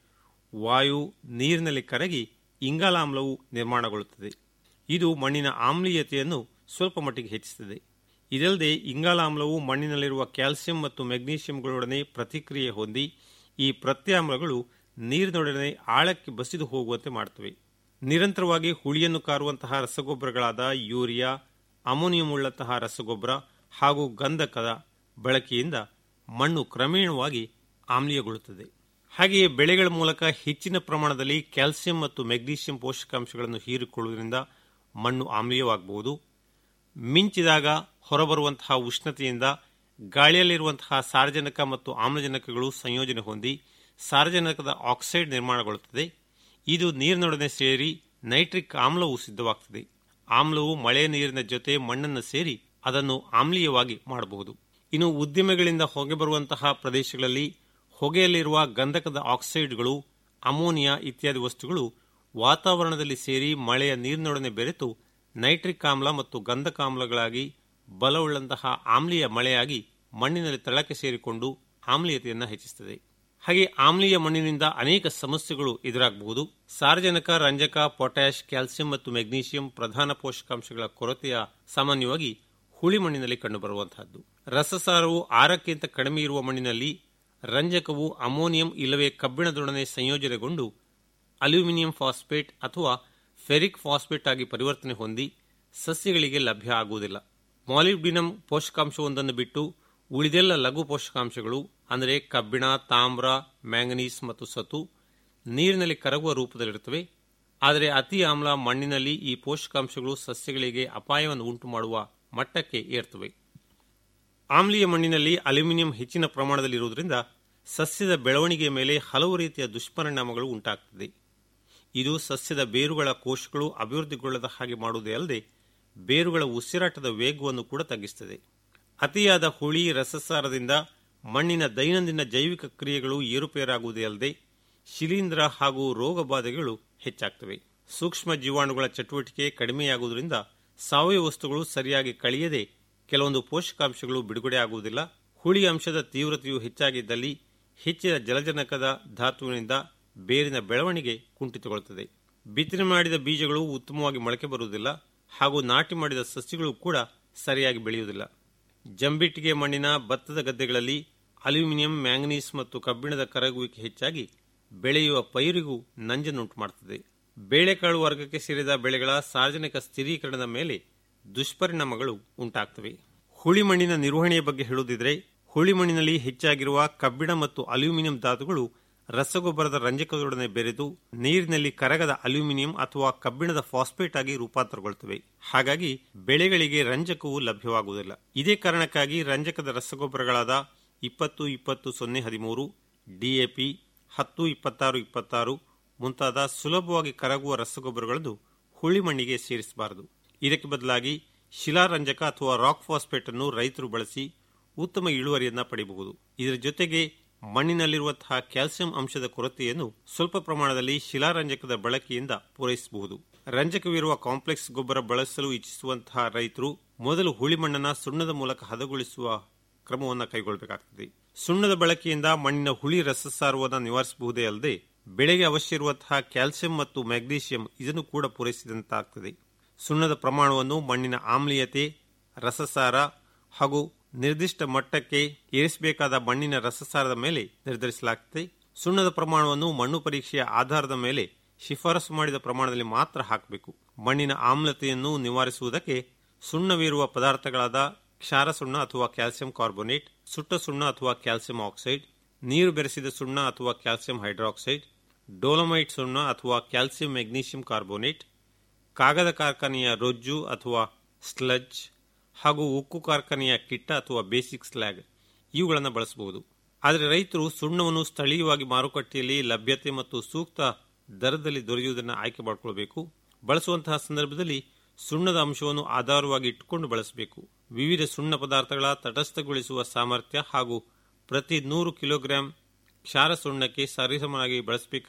ವಾಯು ನೀರಿನಲ್ಲಿ ಕರಗಿ ಇಂಗಾಲಾಮ್ಲವು ನಿರ್ಮಾಣಗೊಳ್ಳುತ್ತದೆ ಇದು ಮಣ್ಣಿನ ಆಮ್ಲೀಯತೆಯನ್ನು ಸ್ವಲ್ಪ ಮಟ್ಟಿಗೆ ಹೆಚ್ಚಿಸುತ್ತದೆ ಇದಲ್ಲದೆ ಇಂಗಾಲಾಮ್ಲವು ಮಣ್ಣಿನಲ್ಲಿರುವ ಕ್ಯಾಲ್ಸಿಯಂ ಮತ್ತು ಮೆಗ್ನೀಷಿಯಂಗಳೊಡನೆ ಪ್ರತಿಕ್ರಿಯೆ ಹೊಂದಿ ಈ ಪ್ರತ್ಯಾಮ್ಲಗಳು ನೀರಿನೊಡನೆ ಆಳಕ್ಕೆ ಬಸಿದು ಹೋಗುವಂತೆ ಮಾಡುತ್ತವೆ ನಿರಂತರವಾಗಿ ಹುಳಿಯನ್ನು ಕಾರುವಂತಹ ರಸಗೊಬ್ಬರಗಳಾದ ಯೂರಿಯಾ ಅಮೋನಿಯಂ ಉಳ್ಳಂತಹ ರಸಗೊಬ್ಬರ ಹಾಗೂ ಗಂಧಕದ ಬಳಕೆಯಿಂದ ಮಣ್ಣು ಕ್ರಮೇಣವಾಗಿ ಆಮ್ಲೀಯಗೊಳ್ಳುತ್ತದೆ ಹಾಗೆಯೇ ಬೆಳೆಗಳ ಮೂಲಕ ಹೆಚ್ಚಿನ ಪ್ರಮಾಣದಲ್ಲಿ ಕ್ಯಾಲ್ಸಿಯಂ ಮತ್ತು ಮೆಗ್ನೀಷಿಯಂ ಪೋಷಕಾಂಶಗಳನ್ನು ಹೀರಿಕೊಳ್ಳುವುದರಿಂದ ಮಣ್ಣು ಆಮ್ಲೀಯವಾಗಬಹುದು ಮಿಂಚಿದಾಗ ಹೊರಬರುವಂತಹ ಉಷ್ಣತೆಯಿಂದ ಗಾಳಿಯಲ್ಲಿರುವಂತಹ ಸಾರಜನಕ ಮತ್ತು ಆಮ್ಲಜನಕಗಳು ಸಂಯೋಜನೆ ಹೊಂದಿ ಸಾರಜನಕದ ಆಕ್ಸೈಡ್ ನಿರ್ಮಾಣಗೊಳ್ಳುತ್ತದೆ ಇದು ನೀರಿನೊಡನೆ ಸೇರಿ ನೈಟ್ರಿಕ್ ಆಮ್ಲವು ಸಿದ್ಧವಾಗುತ್ತದೆ ಆಮ್ಲವು ಮಳೆ ನೀರಿನ ಜೊತೆ ಮಣ್ಣನ್ನು ಸೇರಿ ಅದನ್ನು ಆಮ್ಲೀಯವಾಗಿ ಮಾಡಬಹುದು ಇನ್ನು ಉದ್ಯಮಗಳಿಂದ ಹೊಗೆ ಬರುವಂತಹ ಪ್ರದೇಶಗಳಲ್ಲಿ ಹೊಗೆಯಲ್ಲಿರುವ ಗಂಧಕದ ಆಕ್ಸೈಡ್ಗಳು ಅಮೋನಿಯಾ ಇತ್ಯಾದಿ ವಸ್ತುಗಳು ವಾತಾವರಣದಲ್ಲಿ ಸೇರಿ ಮಳೆಯ ನೀರಿನೊಡನೆ ಬೆರೆತು ನೈಟ್ರಿಕ್ ಆಮ್ಲ ಮತ್ತು ಗಂಧಕಾಮ್ಲಗಳಾಗಿ ಬಲವುಳ್ಳಂತಹ ಆಮ್ಲೀಯ ಮಳೆಯಾಗಿ ಮಣ್ಣಿನಲ್ಲಿ ತಳಕ್ಕೆ ಸೇರಿಕೊಂಡು ಆಮ್ಲೀಯತೆಯನ್ನು ಹೆಚ್ಚಿಸುತ್ತದೆ ಹಾಗೆ ಆಮ್ಲೀಯ ಮಣ್ಣಿನಿಂದ ಅನೇಕ ಸಮಸ್ಯೆಗಳು ಎದುರಾಗಬಹುದು ಸಾರಜನಕ ರಂಜಕ ಪೊಟ್ಯಾಷ್ ಕ್ಯಾಲ್ಸಿಯಂ ಮತ್ತು ಮೆಗ್ನೀಷಿಯಂ ಪ್ರಧಾನ ಪೋಷಕಾಂಶಗಳ ಕೊರತೆಯ ಸಾಮಾನ್ಯವಾಗಿ ಹುಳಿ ಮಣ್ಣಿನಲ್ಲಿ ಕಂಡುಬರುವಂತಹದ್ದು ರಸಸಾರವು ಆರಕ್ಕಿಂತ ಕಡಿಮೆ ಇರುವ ಮಣ್ಣಿನಲ್ಲಿ ರಂಜಕವು ಅಮೋನಿಯಂ ಇಲ್ಲವೇ ಕಬ್ಬಿಣದೊಡನೆ ಸಂಯೋಜನೆಗೊಂಡು ಅಲ್ಯೂಮಿನಿಯಂ ಫಾಸ್ಫೇಟ್ ಅಥವಾ ಫೆರಿಕ್ ಫಾಸ್ಫೇಟ್ ಆಗಿ ಪರಿವರ್ತನೆ ಹೊಂದಿ ಸಸ್ಯಗಳಿಗೆ ಲಭ್ಯ ಆಗುವುದಿಲ್ಲ ಮಾಲಿಬ್ಡಿನಂ ಪೋಷಕಾಂಶವೊಂದನ್ನು ಬಿಟ್ಟು ಉಳಿದೆಲ್ಲ ಲಘು ಪೋಷಕಾಂಶಗಳು ಅಂದರೆ ಕಬ್ಬಿಣ ತಾಮ್ರ ಮ್ಯಾಂಗನೀಸ್ ಮತ್ತು ಸತು ನೀರಿನಲ್ಲಿ ಕರಗುವ ರೂಪದಲ್ಲಿರುತ್ತವೆ ಆದರೆ ಅತಿ ಆಮ್ಲ ಮಣ್ಣಿನಲ್ಲಿ ಈ ಪೋಷಕಾಂಶಗಳು ಸಸ್ಯಗಳಿಗೆ ಅಪಾಯವನ್ನು ಉಂಟು ಮಾಡುವ ಮಟ್ಟಕ್ಕೆ ಏರ್ತವೆ ಆಮ್ಲೀಯ ಮಣ್ಣಿನಲ್ಲಿ ಅಲ್ಯೂಮಿನಿಯಂ ಹೆಚ್ಚಿನ ಪ್ರಮಾಣದಲ್ಲಿರುವುದರಿಂದ ಸಸ್ಯದ ಬೆಳವಣಿಗೆಯ ಮೇಲೆ ಹಲವು ರೀತಿಯ ದುಷ್ಪರಿಣಾಮಗಳು ಉಂಟಾಗುತ್ತದೆ ಇದು ಸಸ್ಯದ ಬೇರುಗಳ ಕೋಶಗಳು ಅಭಿವೃದ್ಧಿಗೊಳ್ಳದ ಹಾಗೆ ಮಾಡುವುದೇ ಅಲ್ಲದೆ ಬೇರುಗಳ ಉಸಿರಾಟದ ವೇಗವನ್ನು ಕೂಡ ತಗ್ಗಿಸುತ್ತದೆ ಅತಿಯಾದ ಹುಳಿ ರಸಸಾರದಿಂದ ಮಣ್ಣಿನ ದೈನಂದಿನ ಜೈವಿಕ ಕ್ರಿಯೆಗಳು ಏರುಪೇರಾಗುವುದೇ ಅಲ್ಲದೆ ಶಿಲೀಂಧ್ರ ಹಾಗೂ ರೋಗ ಬಾಧೆಗಳು ಹೆಚ್ಚಾಗ್ತವೆ ಸೂಕ್ಷ್ಮ ಜೀವಾಣುಗಳ ಚಟುವಟಿಕೆ ಕಡಿಮೆಯಾಗುವುದರಿಂದ ಸಾವಯವ ವಸ್ತುಗಳು ಸರಿಯಾಗಿ ಕಳೆಯದೆ ಕೆಲವೊಂದು ಪೋಷಕಾಂಶಗಳು ಬಿಡುಗಡೆ ಆಗುವುದಿಲ್ಲ ಹುಳಿ ಅಂಶದ ತೀವ್ರತೆಯು ಹೆಚ್ಚಾಗಿದ್ದಲ್ಲಿ ಹೆಚ್ಚಿನ ಜಲಜನಕದ ಧಾತುವಿನಿಂದ ಬೇರಿನ ಬೆಳವಣಿಗೆ ಕುಂಠಿತಗೊಳ್ಳುತ್ತದೆ ಬಿತ್ತನೆ ಮಾಡಿದ ಬೀಜಗಳು ಉತ್ತಮವಾಗಿ ಮೊಳಕೆ ಬರುವುದಿಲ್ಲ ಹಾಗೂ ನಾಟಿ ಮಾಡಿದ ಸಸ್ಯಗಳು ಕೂಡ ಸರಿಯಾಗಿ ಬೆಳೆಯುವುದಿಲ್ಲ ಜಂಬಿಟ್ಟಿಗೆ ಮಣ್ಣಿನ ಭತ್ತದ ಗದ್ದೆಗಳಲ್ಲಿ ಅಲ್ಯೂಮಿನಿಯಂ ಮ್ಯಾಂಗನೀಸ್ ಮತ್ತು ಕಬ್ಬಿಣದ ಕರಗುವಿಕೆ ಹೆಚ್ಚಾಗಿ ಬೆಳೆಯುವ ಪೈರಿಗೂ ನಂಜನ್ನುಂಟು ಮಾಡುತ್ತದೆ ಬೇಳೆಕಾಳು ವರ್ಗಕ್ಕೆ ಸೇರಿದ ಬೆಳೆಗಳ ಸಾರ್ವಜನಿಕ ಸ್ಥಿರೀಕರಣದ ಮೇಲೆ ದುಷ್ಪರಿಣಾಮಗಳು ಉಂಟಾಗ್ತವೆ ಹುಳಿ ಮಣ್ಣಿನ ನಿರ್ವಹಣೆಯ ಬಗ್ಗೆ ಹೇಳುವುದಿದ್ರೆ ಹುಳಿ ಮಣ್ಣಿನಲ್ಲಿ ಹೆಚ್ಚಾಗಿರುವ ಕಬ್ಬಿಣ ಮತ್ತು ಅಲ್ಯೂಮಿನಿಯಂ ಧಾತುಗಳು ರಸಗೊಬ್ಬರದ ರಂಜಕದೊಡನೆ ಬೆರೆತು ನೀರಿನಲ್ಲಿ ಕರಗದ ಅಲ್ಯೂಮಿನಿಯಂ ಅಥವಾ ಕಬ್ಬಿಣದ ಫಾಸ್ಫೇಟ್ ಆಗಿ ರೂಪಾಂತರಗೊಳ್ಳುತ್ತವೆ ಹಾಗಾಗಿ ಬೆಳೆಗಳಿಗೆ ರಂಜಕವು ಲಭ್ಯವಾಗುವುದಿಲ್ಲ ಇದೇ ಕಾರಣಕ್ಕಾಗಿ ರಂಜಕದ ರಸಗೊಬ್ಬರಗಳಾದ ಇಪ್ಪತ್ತು ಇಪ್ಪತ್ತು ಸೊನ್ನೆ ಹದಿಮೂರು ಡಿಎಪಿ ಹತ್ತು ಇಪ್ಪತ್ತಾರು ಇಪ್ಪತ್ತಾರು ಮುಂತಾದ ಸುಲಭವಾಗಿ ಕರಗುವ ರಸಗೊಬ್ಬರಗಳನ್ನು ಹುಳಿ ಮಣ್ಣಿಗೆ ಸೇರಿಸಬಾರದು ಇದಕ್ಕೆ ಬದಲಾಗಿ ಶಿಲಾರಂಜಕ ಅಥವಾ ರಾಕ್ ಫಾಸ್ಫೇಟ್ ಅನ್ನು ರೈತರು ಬಳಸಿ ಉತ್ತಮ ಇಳುವರಿಯನ್ನ ಪಡೆಯಬಹುದು ಇದರ ಜೊತೆಗೆ ಮಣ್ಣಿನಲ್ಲಿರುವಂತಹ ಕ್ಯಾಲ್ಸಿಯಂ ಅಂಶದ ಕೊರತೆಯನ್ನು ಸ್ವಲ್ಪ ಪ್ರಮಾಣದಲ್ಲಿ ಶಿಲಾರಂಜಕದ ಬಳಕೆಯಿಂದ ಪೂರೈಸಬಹುದು ರಂಜಕವಿರುವ ಕಾಂಪ್ಲೆಕ್ಸ್ ಗೊಬ್ಬರ ಬಳಸಲು ಇಚ್ಛಿಸುವಂತಹ ರೈತರು ಮೊದಲು ಹುಳಿ ಮಣ್ಣನ್ನು ಸುಣ್ಣದ ಮೂಲಕ ಹದಗೊಳಿಸುವ ಕ್ರಮವನ್ನು ಕೈಗೊಳ್ಳಬೇಕಾಗುತ್ತದೆ ಸುಣ್ಣದ ಬಳಕೆಯಿಂದ ಮಣ್ಣಿನ ಹುಳಿ ರಸಸಾರವನ್ನು ನಿವಾರಿಸಬಹುದೇ ಅಲ್ಲದೆ ಬೆಳೆಗೆ ಅವಶ್ಯ ಇರುವಂತಹ ಕ್ಯಾಲ್ಸಿಯಂ ಮತ್ತು ಮ್ಯಾಗ್ನೀಷಿಯಂ ಇದನ್ನು ಕೂಡ ಪೂರೈಸಿದಂತಾಗುತ್ತದೆ ಸುಣ್ಣದ ಪ್ರಮಾಣವನ್ನು ಮಣ್ಣಿನ ಆಮ್ಲೀಯತೆ ರಸಸಾರ ಹಾಗೂ ನಿರ್ದಿಷ್ಟ ಮಟ್ಟಕ್ಕೆ ಏರಿಸಬೇಕಾದ ಮಣ್ಣಿನ ರಸಸಾರದ ಮೇಲೆ ನಿರ್ಧರಿಸಲಾಗುತ್ತದೆ ಸುಣ್ಣದ ಪ್ರಮಾಣವನ್ನು ಮಣ್ಣು ಪರೀಕ್ಷೆಯ ಆಧಾರದ ಮೇಲೆ ಶಿಫಾರಸು ಮಾಡಿದ ಪ್ರಮಾಣದಲ್ಲಿ ಮಾತ್ರ ಹಾಕಬೇಕು ಮಣ್ಣಿನ ಆಮ್ಲತೆಯನ್ನು ನಿವಾರಿಸುವುದಕ್ಕೆ ಸುಣ್ಣವಿರುವ ಪದಾರ್ಥಗಳಾದ ಕ್ಷಾರ ಸುಣ್ಣ ಅಥವಾ ಕ್ಯಾಲ್ಸಿಯಂ ಕಾರ್ಬೋನೇಟ್ ಸುಟ್ಟ ಸುಣ್ಣ ಅಥವಾ ಕ್ಯಾಲ್ಸಿಯಂ ಆಕ್ಸೈಡ್ ನೀರು ಬೆರೆಸಿದ ಸುಣ್ಣ ಅಥವಾ ಕ್ಯಾಲ್ಸಿಯಂ ಹೈಡ್ರಾಕ್ಸೈಡ್ ಡೋಲಮೈಟ್ ಸುಣ್ಣ ಅಥವಾ ಕ್ಯಾಲ್ಸಿಯಂ ಮೆಗ್ನೀಷಿಯಂ ಕಾರ್ಬೋನೇಟ್ ಕಾಗದ ಕಾರ್ಖಾನೆಯ ರೊಜ್ಜು ಅಥವಾ ಸ್ಲಜ್ ಹಾಗೂ ಉಕ್ಕು ಕಾರ್ಖಾನೆಯ ಕಿಟ್ಟ ಅಥವಾ ಬೇಸಿಕ್ ಸ್ಲ್ಯಾಗ್ ಇವುಗಳನ್ನು ಬಳಸಬಹುದು ಆದರೆ ರೈತರು ಸುಣ್ಣವನ್ನು ಸ್ಥಳೀಯವಾಗಿ ಮಾರುಕಟ್ಟೆಯಲ್ಲಿ ಲಭ್ಯತೆ ಮತ್ತು ಸೂಕ್ತ ದರದಲ್ಲಿ ದೊರೆಯುವುದನ್ನು ಆಯ್ಕೆ ಮಾಡಿಕೊಳ್ಳಬೇಕು ಬಳಸುವಂತಹ ಸಂದರ್ಭದಲ್ಲಿ ಸುಣ್ಣದ ಅಂಶವನ್ನು ಆಧಾರವಾಗಿ ಇಟ್ಟುಕೊಂಡು ಬಳಸಬೇಕು ವಿವಿಧ ಸುಣ್ಣ ಪದಾರ್ಥಗಳ ತಟಸ್ಥಗೊಳಿಸುವ ಸಾಮರ್ಥ್ಯ ಹಾಗೂ ಪ್ರತಿ ನೂರು ಕಿಲೋಗ್ರಾಂ ಕ್ಷಾರ ಸುಣ್ಣಕ್ಕೆ ಸರಿಸಮನಾಗಿ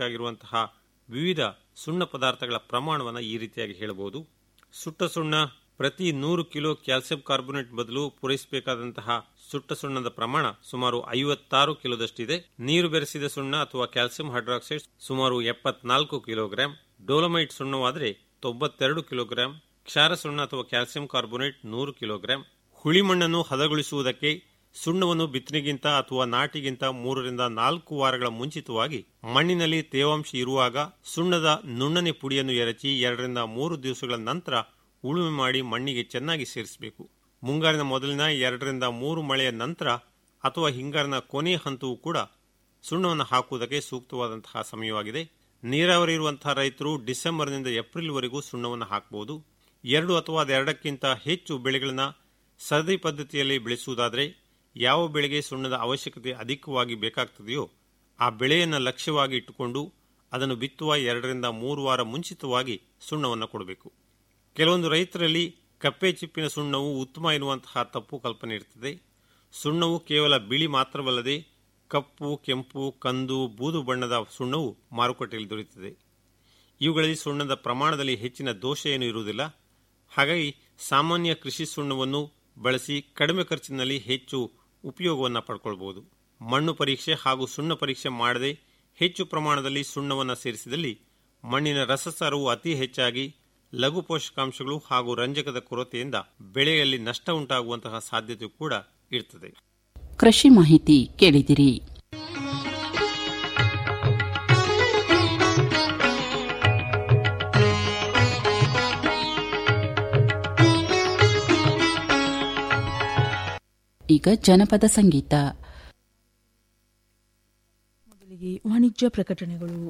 ಬಳಸಬೇಕಾಗಿರುವಂತಹ ವಿವಿಧ ಸುಣ್ಣ ಪದಾರ್ಥಗಳ ಪ್ರಮಾಣವನ್ನು ಈ ರೀತಿಯಾಗಿ ಹೇಳಬಹುದು ಸುಟ್ಟ ಸುಣ್ಣ ಪ್ರತಿ ನೂರು ಕಿಲೋ ಕ್ಯಾಲ್ಸಿಯಂ ಕಾರ್ಬೋನೇಟ್ ಬದಲು ಪೂರೈಸಬೇಕಾದಂತಹ ಸುಟ್ಟ ಸುಣ್ಣದ ಪ್ರಮಾಣ ಸುಮಾರು ಐವತ್ತಾರು ಕಿಲೋದಷ್ಟಿದೆ ನೀರು ಬೆರೆಸಿದ ಸುಣ್ಣ ಅಥವಾ ಕ್ಯಾಲ್ಸಿಯಂ ಹೈಡ್ರಾಕ್ಸೈಡ್ ಸುಮಾರು ಎಪ್ಪತ್ನಾಲ್ಕು ಕಿಲೋಗ್ರಾಂ ಡೋಲಮೈಟ್ ಸುಣ್ಣವಾದರೆ ತೊಂಬತ್ತೆರಡು ಕಿಲೋಗ್ರಾಂ ಕ್ಷಾರ ಸುಣ್ಣ ಅಥವಾ ಕ್ಯಾಲ್ಸಿಯಂ ಕಾರ್ಬೋನೇಟ್ ನೂರು ಕಿಲೋಗ್ರಾಂ ಹುಳಿ ಮಣ್ಣನ್ನು ಹದಗೊಳಿಸುವುದಕ್ಕೆ ಸುಣ್ಣವನ್ನು ಬಿತ್ತನೆಗಿಂತ ಅಥವಾ ನಾಟಿಗಿಂತ ಮೂರರಿಂದ ನಾಲ್ಕು ವಾರಗಳ ಮುಂಚಿತವಾಗಿ ಮಣ್ಣಿನಲ್ಲಿ ತೇವಾಂಶ ಇರುವಾಗ ಸುಣ್ಣದ ನುಣ್ಣನೆ ಪುಡಿಯನ್ನು ಎರಚಿ ಎರಡರಿಂದ ಮೂರು ದಿವಸಗಳ ನಂತರ ಉಳುಮೆ ಮಾಡಿ ಮಣ್ಣಿಗೆ ಚೆನ್ನಾಗಿ ಸೇರಿಸಬೇಕು ಮುಂಗಾರಿನ ಮೊದಲಿನ ಎರಡರಿಂದ ಮೂರು ಮಳೆಯ ನಂತರ ಅಥವಾ ಹಿಂಗಾರಿನ ಕೊನೆಯ ಹಂತವೂ ಕೂಡ ಸುಣ್ಣವನ್ನು ಹಾಕುವುದಕ್ಕೆ ಸೂಕ್ತವಾದಂತಹ ಸಮಯವಾಗಿದೆ ನೀರಾವರಿ ಇರುವಂತಹ ರೈತರು ಡಿಸೆಂಬರ್ನಿಂದ ಏಪ್ರಿಲ್ವರೆಗೂ ಸುಣ್ಣವನ್ನು ಹಾಕಬಹುದು ಎರಡು ಅಥವಾ ಅದೆರಡಕ್ಕಿಂತ ಹೆಚ್ಚು ಬೆಳೆಗಳನ್ನ ಸರದಿ ಪದ್ಧತಿಯಲ್ಲಿ ಬೆಳೆಸುವುದಾದರೆ ಯಾವ ಬೆಳೆಗೆ ಸುಣ್ಣದ ಅವಶ್ಯಕತೆ ಅಧಿಕವಾಗಿ ಬೇಕಾಗ್ತದೆಯೋ ಆ ಬೆಳೆಯನ್ನು ಲಕ್ಷ್ಯವಾಗಿ ಇಟ್ಟುಕೊಂಡು ಅದನ್ನು ಬಿತ್ತುವ ಎರಡರಿಂದ ಮೂರು ವಾರ ಮುಂಚಿತವಾಗಿ ಸುಣ್ಣವನ್ನು ಕೊಡಬೇಕು ಕೆಲವೊಂದು ರೈತರಲ್ಲಿ ಕಪ್ಪೆ ಚಿಪ್ಪಿನ ಸುಣ್ಣವು ಉತ್ತಮ ಎನ್ನುವಂತಹ ತಪ್ಪು ಕಲ್ಪನೆ ಇರ್ತದೆ ಸುಣ್ಣವು ಕೇವಲ ಬಿಳಿ ಮಾತ್ರವಲ್ಲದೆ ಕಪ್ಪು ಕೆಂಪು ಕಂದು ಬೂದು ಬಣ್ಣದ ಸುಣ್ಣವು ಮಾರುಕಟ್ಟೆಯಲ್ಲಿ ದೊರೆಯುತ್ತದೆ ಇವುಗಳಲ್ಲಿ ಸುಣ್ಣದ ಪ್ರಮಾಣದಲ್ಲಿ ಹೆಚ್ಚಿನ ದೋಷ ಏನೂ ಇರುವುದಿಲ್ಲ ಹಾಗಾಗಿ ಸಾಮಾನ್ಯ ಕೃಷಿ ಸುಣ್ಣವನ್ನು ಬಳಸಿ ಕಡಿಮೆ ಖರ್ಚಿನಲ್ಲಿ ಹೆಚ್ಚು ಉಪಯೋಗವನ್ನು ಪಡ್ಕೊಳ್ಬಹುದು ಮಣ್ಣು ಪರೀಕ್ಷೆ ಹಾಗೂ ಸುಣ್ಣ ಪರೀಕ್ಷೆ ಮಾಡದೆ ಹೆಚ್ಚು ಪ್ರಮಾಣದಲ್ಲಿ ಸುಣ್ಣವನ್ನು ಸೇರಿಸಿದಲ್ಲಿ ಮಣ್ಣಿನ ರಸಸಾರವು ಅತಿ ಹೆಚ್ಚಾಗಿ ಲಘು ಪೋಷಕಾಂಶಗಳು ಹಾಗೂ ರಂಜಕದ ಕೊರತೆಯಿಂದ ಬೆಳೆಯಲ್ಲಿ ನಷ್ಟ ಉಂಟಾಗುವಂತಹ ಸಾಧ್ಯತೆ ಕೂಡ ಇರ್ತದೆ ಕೃಷಿ ಮಾಹಿತಿ ಕೇಳಿದಿರಿ ಈಗ ಜನಪದ ಸಂಗೀತ ಮೊದಲಿಗೆ ವಾಣಿಜ್ಯ ಪ್ರಕಟಣೆಗಳು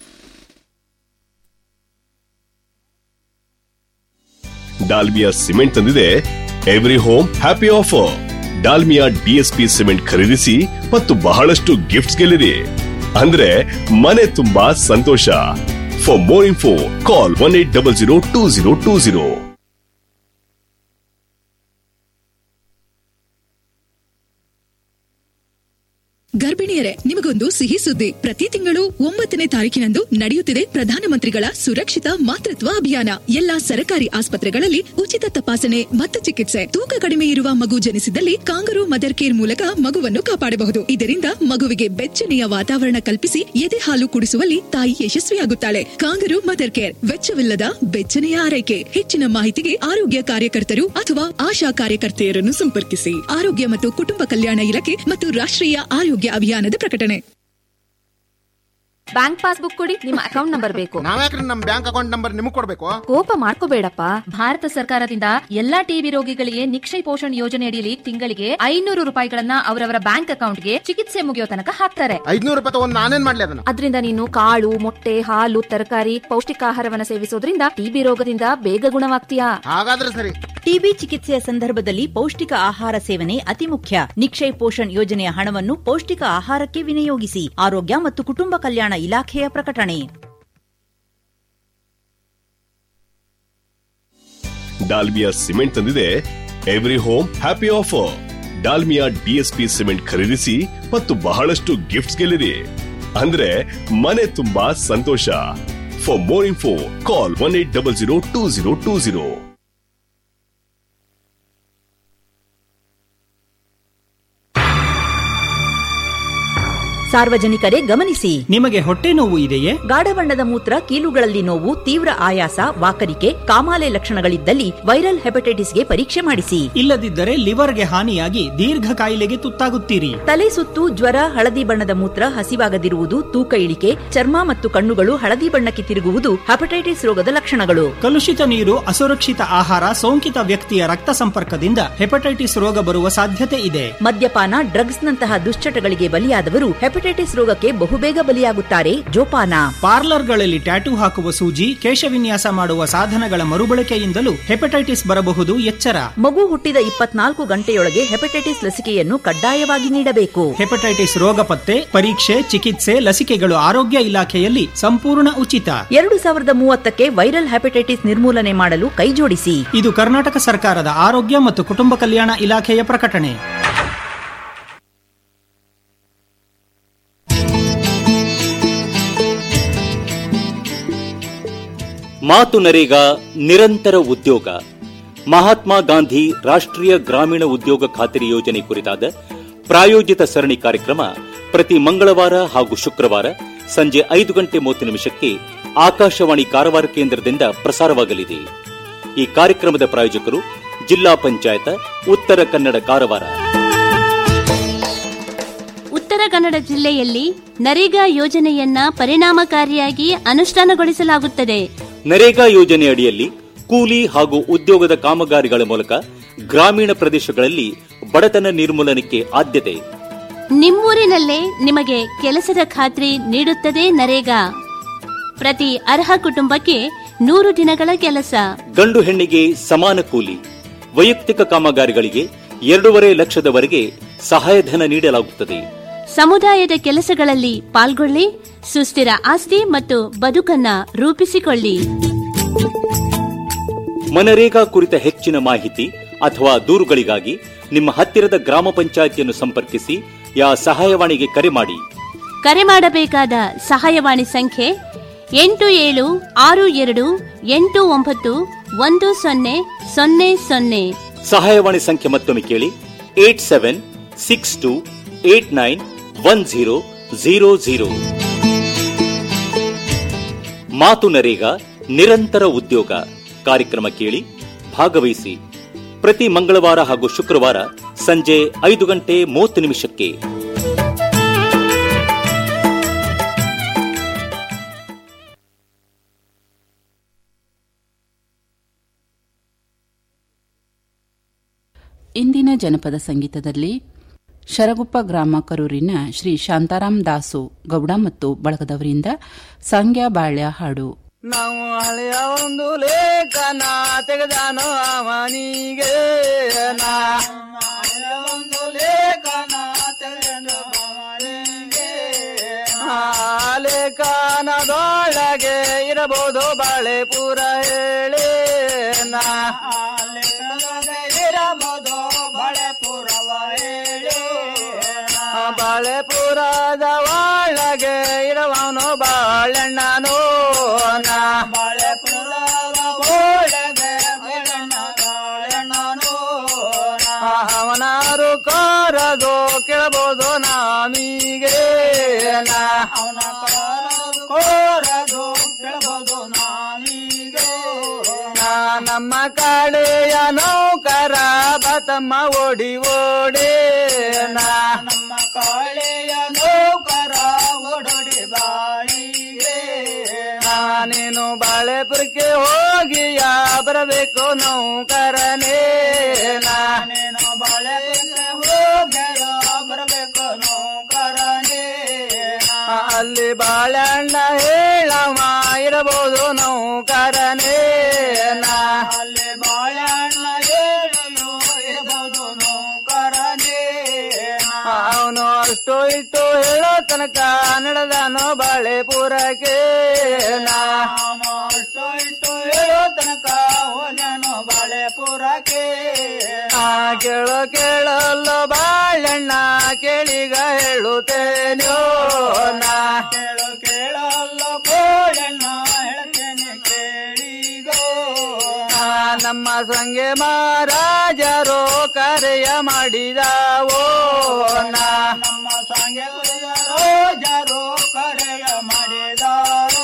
ಡಾಲ್ಮಿಯಾ ಸಿಮೆಂಟ್ ತಂದಿದೆ every home happy offer Dalmia DSP cement ಖರೀದಿಸಿ ಮತ್ತು ಬಹಳಷ್ಟು ಗಿಫ್ಟ್ಸ್ ಗೆಲ್ಲಿರಿ ಅಂದ್ರೆ ಮನೆ ತುಂಬಾ ಸಂತೋಷ for more info call one eight double zero two zero two zero ಗರ್ಭಿಣಿಯರೇ ನಿಮಗೊಂದು ಸಿಹಿ ಸುದ್ದಿ ಪ್ರತಿ ತಿಂಗಳು ಒಂಬತ್ತನೇ ತಾರೀಕಿನಂದು ನಡೆಯುತ್ತಿದೆ ಪ್ರಧಾನಮಂತ್ರಿಗಳ ಸುರಕ್ಷಿತ ಮಾತೃತ್ವ ಅಭಿಯಾನ ಎಲ್ಲಾ ಸರ್ಕಾರಿ ಆಸ್ಪತ್ರೆಗಳಲ್ಲಿ ಉಚಿತ ತಪಾಸಣೆ ಮತ್ತು ಚಿಕಿತ್ಸೆ ತೂಕ ಕಡಿಮೆ ಇರುವ ಮಗು ಜನಿಸಿದಲ್ಲಿ ಕಾಂಗರು ಮದರ್ ಕೇರ್ ಮೂಲಕ ಮಗುವನ್ನು ಕಾಪಾಡಬಹುದು ಇದರಿಂದ ಮಗುವಿಗೆ ಬೆಚ್ಚನೆಯ ವಾತಾವರಣ ಕಲ್ಪಿಸಿ ಎದೆ ಹಾಲು ಕುಡಿಸುವಲ್ಲಿ ತಾಯಿ ಯಶಸ್ವಿಯಾಗುತ್ತಾಳೆ ಕಾಂಗರು ಮದರ್ ಕೇರ್ ವೆಚ್ಚವಿಲ್ಲದ ಬೆಚ್ಚನೆಯ ಆರೈಕೆ ಹೆಚ್ಚಿನ ಮಾಹಿತಿಗೆ ಆರೋಗ್ಯ ಕಾರ್ಯಕರ್ತರು ಅಥವಾ ಆಶಾ ಕಾರ್ಯಕರ್ತೆಯರನ್ನು ಸಂಪರ್ಕಿಸಿ ಆರೋಗ್ಯ ಮತ್ತು ಕುಟುಂಬ ಕಲ್ಯಾಣ ಇಲಾಖೆ ಮತ್ತು ರಾಷ್ಟ್ರೀಯ ಆರೋಗ್ಯ ಅಭಿಯಾನದ ಪ್ರಕಟಣೆ ಬ್ಯಾಂಕ್ ಪಾಸ್ಬುಕ್ ಕೊಡಿ ನಿಮ್ಮ ಅಕೌಂಟ್ ನಂಬರ್ ಬೇಕು ನಾವ್ಯಾಕ್ರಿ ನಮ್ ಬ್ಯಾಂಕ್ ಅಕೌಂಟ್ ನಂಬರ್ ನಿಮಗ್ ಕೊಡ್ಬೇಕು ಕೋಪ ಮಾಡ್ಕೋಬೇಡಪ್ಪ ಭಾರತ ಸರ್ಕಾರದಿಂದ ಎಲ್ಲಾ ಟಿಬಿ ರೋಗಿಗಳಿಗೆ ನಿಕ್ಷಯ ಪೋಷಣ್ ಯೋಜನೆ ಅಡಿಯಲ್ಲಿ ತಿಂಗಳಿಗೆ ಐನೂರು ರೂಪಾಯಿಗಳನ್ನ ಅವರವರ ಬ್ಯಾಂಕ್ ಅಕೌಂಟ್ಗೆ ಚಿಕಿತ್ಸೆ ಮುಗಿಯೋ ತನಕ ಹಾಕ್ತಾರೆ ಐದ್ನೂರು ರೂಪಾಯಿ ತಗೊಂಡ್ ನಾನೇನ್ ಮಾಡ್ಲಿ ಅದನ್ನ ಅದರಿಂದ ನೀನು ಕಾಳು ಮೊಟ್ಟೆ ಹಾಲು ತರಕಾರಿ ಪೌಷ್ಟಿಕಾಹಾರವನ್ನ ಸೇವಿಸೋದ್ರಿಂದ ಟಿಬಿ ರೋಗದಿಂದ ಬೇಗ ಗುಣವಾಗ್ತೀಯಾ ಹಾಗಾದ್ರೆ ಸರಿ ಟಿಬಿ ಚಿಕಿತ್ಸೆಯ ಸಂದರ್ಭದಲ್ಲಿ ಪೌಷ್ಟಿಕ ಆಹಾರ ಸೇವನೆ ಅತಿ ಮುಖ್ಯ ನಿಕ್ಷಯ್ ಪೋಷಣ್ ಯೋಜನೆಯ ಹಣವನ್ನು ಪೌಷ್ಟಿಕ ಆಹಾರಕ್ಕೆ ವಿನಿಯೋಗಿಸಿ ಆರೋಗ್ಯ ಮತ್ತು ಕುಟುಂಬ ಕಲ್ಯಾಣ ಇಲಾಖೆಯ ಪ್ರಕಟಣೆ ಡಾಲ್ಮಿಯಾ ಸಿಮೆಂಟ್ ತಂದಿದೆ every home happy offer Dalmia DSP cement ಖರೀದಿಸಿ ಮತ್ತು ಬಹಳಷ್ಟು ಗಿಫ್ಟ್ಸ್ ಗೆಲ್ಲಿರಿ ಅಂದ್ರೆ ಮನೆ ತುಂಬಾ ಸಂತೋಷ for more info call one eight double zero two zero two zero ಸಾರ್ವಜನಿಕರೇ ಗಮನಿಸಿ ನಿಮಗೆ ಹೊಟ್ಟೆ ನೋವು ಇದೆಯೇ ಗಾಢ ಬಣ್ಣದ ಮೂತ್ರ ಕೀಲುಗಳಲ್ಲಿ ನೋವು ತೀವ್ರ ಆಯಾಸ ವಾಕರಿಕೆ ಕಾಮಾಲೆ ಲಕ್ಷಣಗಳಿದ್ದಲ್ಲಿ ವೈರಲ್ ಹೆಪಟೈಟಿಸ್ಗೆ ಪರೀಕ್ಷೆ ಮಾಡಿಸಿ ಇಲ್ಲದಿದ್ದರೆ ಲಿವರ್ಗೆ ಹಾನಿಯಾಗಿ ದೀರ್ಘ ಕಾಯಿಲೆಗೆ ತುತ್ತಾಗುತ್ತೀರಿ ತಲೆ ಸುತ್ತು ಜ್ವರ ಹಳದಿ ಬಣ್ಣದ ಮೂತ್ರ ಹಸಿವಾಗದಿರುವುದು ತೂಕ ಇಳಿಕೆ ಚರ್ಮ ಮತ್ತು ಕಣ್ಣುಗಳು ಹಳದಿ ಬಣ್ಣಕ್ಕೆ ತಿರುಗುವುದು ಹೆಪಟೈಟಿಸ್ ರೋಗದ ಲಕ್ಷಣಗಳು ಕಲುಷಿತ ನೀರು ಅಸುರಕ್ಷಿತ ಆಹಾರ ಸೋಂಕಿತ ವ್ಯಕ್ತಿಯ ರಕ್ತ ಸಂಪರ್ಕದಿಂದ ಹೆಪಟೈಟಿಸ್ ರೋಗ ಬರುವ ಸಾಧ್ಯತೆ ಇದೆ ಮದ್ಯಪಾನ ಡ್ರಗ್ಸ್ ನಂತಹ ದುಶ್ಚಟಗಳಿಗೆ ಬಲಿಯಾದವರು ಹೆಪಟೈಟಿಸ್ ರೋಗಕ್ಕೆ ಬಹುಬೇಗ ಬಲಿಯಾಗುತ್ತಾರೆ ಜೋಪಾನ ಪಾರ್ಲರ್ಗಳಲ್ಲಿ ಟ್ಯಾಟೂ ಹಾಕುವ ಸೂಜಿ ಕೇಶವಿನ್ಯಾಸ ಮಾಡುವ ಸಾಧನಗಳ ಮರುಬಳಕೆಯಿಂದಲೂ ಹೆಪಟೈಟಿಸ್ ಬರಬಹುದು ಎಚ್ಚರ ಮಗು ಹುಟ್ಟಿದ ಇಪ್ಪತ್ನಾಲ್ಕು ಗಂಟೆಯೊಳಗೆ ಹೆಪಟೈಟಿಸ್ ಲಸಿಕೆಯನ್ನು ಕಡ್ಡಾಯವಾಗಿ ನೀಡಬೇಕು ಹೆಪಟೈಟಿಸ್ ರೋಗ ಪತ್ತೆ ಪರೀಕ್ಷೆ ಚಿಕಿತ್ಸೆ ಲಸಿಕೆಗಳು ಆರೋಗ್ಯ ಇಲಾಖೆಯಲ್ಲಿ ಸಂಪೂರ್ಣ ಉಚಿತ ಎರಡು ಸಾವಿರದ ಮೂವತ್ತಕ್ಕೆ ವೈರಲ್ ಹೆಪಟೈಟಿಸ್ ನಿರ್ಮೂಲನೆ ಮಾಡಲು ಕೈಜೋಡಿಸಿ ಇದು ಕರ್ನಾಟಕ ಸರ್ಕಾರದ ಆರೋಗ್ಯ ಮತ್ತು ಕುಟುಂಬ ಕಲ್ಯಾಣ ಇಲಾಖೆಯ ಪ್ರಕಟಣೆ ಮಾತು ನರೇಗಾ ನಿರಂತರ ಉದ್ಯೋಗ ಮಹಾತ್ಮ ಗಾಂಧಿ ರಾಷ್ಟ್ರೀಯ ಗ್ರಾಮೀಣ ಉದ್ಯೋಗ ಖಾತರಿ ಯೋಜನೆ ಕುರಿತಾದ ಪ್ರಾಯೋಜಿತ ಸರಣಿ ಕಾರ್ಯಕ್ರಮ ಪ್ರತಿ ಮಂಗಳವಾರ ಹಾಗೂ ಶುಕ್ರವಾರ ಸಂಜೆ ಐದು ಗಂಟೆ ಮೂವತ್ತು ನಿಮಿಷಕ್ಕೆ ಆಕಾಶವಾಣಿ ಕಾರವಾರ ಕೇಂದ್ರದಿಂದ ಪ್ರಸಾರವಾಗಲಿದೆ ಈ ಕಾರ್ಯಕ್ರಮದ ಪ್ರಾಯೋಜಕರು ಜಿಲ್ಲಾ ಪಂಚಾಯತ ಉತ್ತರ ಕನ್ನಡ ಕಾರವಾರ ಉತ್ತರ ಕನ್ನಡ ಜಿಲ್ಲೆಯಲ್ಲಿ ನರೇಗಾ ಯೋಜನೆಯನ್ನ ಪರಿಣಾಮಕಾರಿಯಾಗಿ ಅನುಷ್ಠಾನಗೊಳಿಸಲಾಗುತ್ತದೆ ನರೇಗಾ ಯೋಜನೆ ಅಡಿಯಲ್ಲಿ ಕೂಲಿ ಹಾಗೂ ಉದ್ಯೋಗದ ಕಾಮಗಾರಿಗಳ ಮೂಲಕ ಗ್ರಾಮೀಣ ಪ್ರದೇಶಗಳಲ್ಲಿ ಬಡತನ ನಿರ್ಮೂಲನಕ್ಕೆ ಆದ್ಯತೆ ನಿಮ್ಮೂರಿನಲ್ಲೇ ನಿಮಗೆ ಕೆಲಸದ ಖಾತ್ರಿ ನೀಡುತ್ತದೆ ನರೇಗಾ ಪ್ರತಿ ಅರ್ಹ ಕುಟುಂಬಕ್ಕೆ ನೂರು ದಿನಗಳ ಕೆಲಸ ಗಂಡು ಹೆಣ್ಣಿಗೆ ಸಮಾನ ಕೂಲಿ ವೈಯಕ್ತಿಕ ಕಾಮಗಾರಿಗಳಿಗೆ ಎರಡೂವರೆ ಲಕ್ಷದವರೆಗೆ ಸಹಾಯಧನ ನೀಡಲಾಗುತ್ತದೆ ಸಮುದಾಯದ ಕೆಲಸಗಳಲ್ಲಿ ಪಾಲ್ಗೊಳ್ಳಿ ಸುಸ್ಥಿರ ಆಸ್ತಿ ಮತ್ತು ಬದುಕನ್ನ ರೂಪಿಸಿಕೊಳ್ಳಿ ಮನರೇಗಾ ಕುರಿತ ಹೆಚ್ಚಿನ ಮಾಹಿತಿ ಅಥವಾ ದೂರುಗಳಿಗಾಗಿ ನಿಮ್ಮ ಹತ್ತಿರದ ಗ್ರಾಮ ಪಂಚಾಯತಿಯನ್ನು ಸಂಪರ್ಕಿಸಿ ಯಾ ಸಹಾಯವಾಣಿಗೆ ಕರೆ ಮಾಡಿ ಕರೆ ಮಾಡಬೇಕಾದ ಸಹಾಯವಾಣಿ ಸಂಖ್ಯೆ ಎಂಟು ಏಳು ಆರು ಎರಡು ಎಂಟು ಒಂಬತ್ತು ಒಂದು ಸೊನ್ನೆ ಸೊನ್ನೆ ಸೊನ್ನೆ ಸಹಾಯವಾಣಿ ಸಂಖ್ಯೆ ಮತ್ತೊಮ್ಮೆ ಕೇಳಿ eight seven six two eight nine one zero zero zero ಮಾತು ನರೇಗಾ ನಿರಂತರ ಉದ್ಯೋಗ ಕಾರ್ಯಕ್ರಮ ಕೇಳಿ ಭಾಗವಹಿಸಿ ಪ್ರತಿ ಮಂಗಳವಾರ ಹಾಗೂ ಶುಕ್ರವಾರ ಸಂಜೆ ಐದು ಗಂಟೆ ಮೂವತ್ತು ನಿಮಿಷಕ್ಕೆ ಇಂದಿನ ಜನಪದ ಸಂಗೀತದಲ್ಲಿ ಶರಗುಪ್ಪ ಗ್ರಾಮ ಕರೂರಿನ ಶ್ರೀ ಶಾಂತಾರಾಮ್ ದಾಸು ಗೌಡ ಮತ್ತು ಬಳಗದವರಿಂದ ಸಂಗ್ಯಾ ಬಾಳ್ಯ ಹಾಡು ನಾವು ಹಳೆಯ ಒಂದು ಲೇಖನ ತೆಗೆದಾನು ಅವನಿಗೆ ನಾ ಹಳೆಯ ಒಂದು ಲೇಖನ ತೆಗೆದು ಅವನಿಗೆ ಆ ಲೇಖನದೊಳಗೆ ಇರಬಹುದು ಬಾಳೆ ಪುರ ಹೇಳಿ ನಾ ಆ ಲೇಖನದೊಳಗೆ ಇರಬಹುದು ಬಾಳೆ ಪುರವ ಹೇಳಿ ಆ ಬಾಳೆಪುರದ ಒಳಗೆ ಇರುವವನು ಬಾಳೆಣ್ಣನು ನಾ ಬಾಳೆಪುರದ ಒಳಗೆ ಬಾಳೆಣ್ಣನು ಅವನಾರು ಕರದು ಕೇಳಬಹುದು ನಾಮಿಗೆ ನಾ ಅವನ ಕೋರದು ಕೇಳಬಹುದು ನಾಮಿಗೆ ನಾ ನಮ್ಮ ಕಾಳೆಯ ನೌಕರ ಬತಮ್ಮ ಓಡಿ ಓಡಿ ನಾ ನಮ್ಮ ಕಾಳೆಯ ನೌಕರ ಓಡೋಡಿ ಬಾಳಿಗೆ ನಾನೇನು ಬಾಳೆಪುರಕ್ಕೆ ಹೋಗಿಯ ಬರಬೇಕು ನೌಕರನೇ ನಾನೇನು ಬಾಳೆಪುರಕ್ಕೆ ಹೋಗಿಯ ಬರಬೇಕು ನೌಕರನೇ ಅಲ್ಲಿ ಬಾಳೆಹಣ್ಣ ಹೇಳಮ್ಮ ಇರಬಹುದು ನೌಕರನೇ ನಾ ಅಲ್ಲಿ ಬಾಳೆಹಣ್ಣ ಹೇಳಲು ಇರಬಹುದು ನೌಕರನೇ ಅವನು ಅಷ್ಟು ಇಟ್ಟು ಹೇಳೋ ತನಕ ನಡೆದನು ಬಾಳೆಪುರಕ್ಕೆ ನಾ ಅಷ್ಟು ಇಟ್ಟು ಹೇಳೋ ತನಕ ಹೋದನು ಬಾಳೆಪುರಕ್ಕೆ ಆ ಕೇಳೋ ಕೇಳಲ್ಲ ಬಾಳೆಣ್ಣ ಕೇಳಿಗ ಹೇಳುತ್ತೇನೋ ನಾ ಕೇಳೋ ಕೇಳಲ್ಲ ಬಾಳೆಣ್ಣ ಹೇಳ್ತೇನೆ ಕೇಳಿಗೋ ಆ ನಮ್ಮ ಸಂಗೆ ಮಹಾರಾಜರು ಕರೆಯ ಮಾಡಿದವೋ ನಾ ನಮ್ಮ ಸಂಗೆ ರಾಜರು ಕರೆಯ ಮಾಡಿದರೋ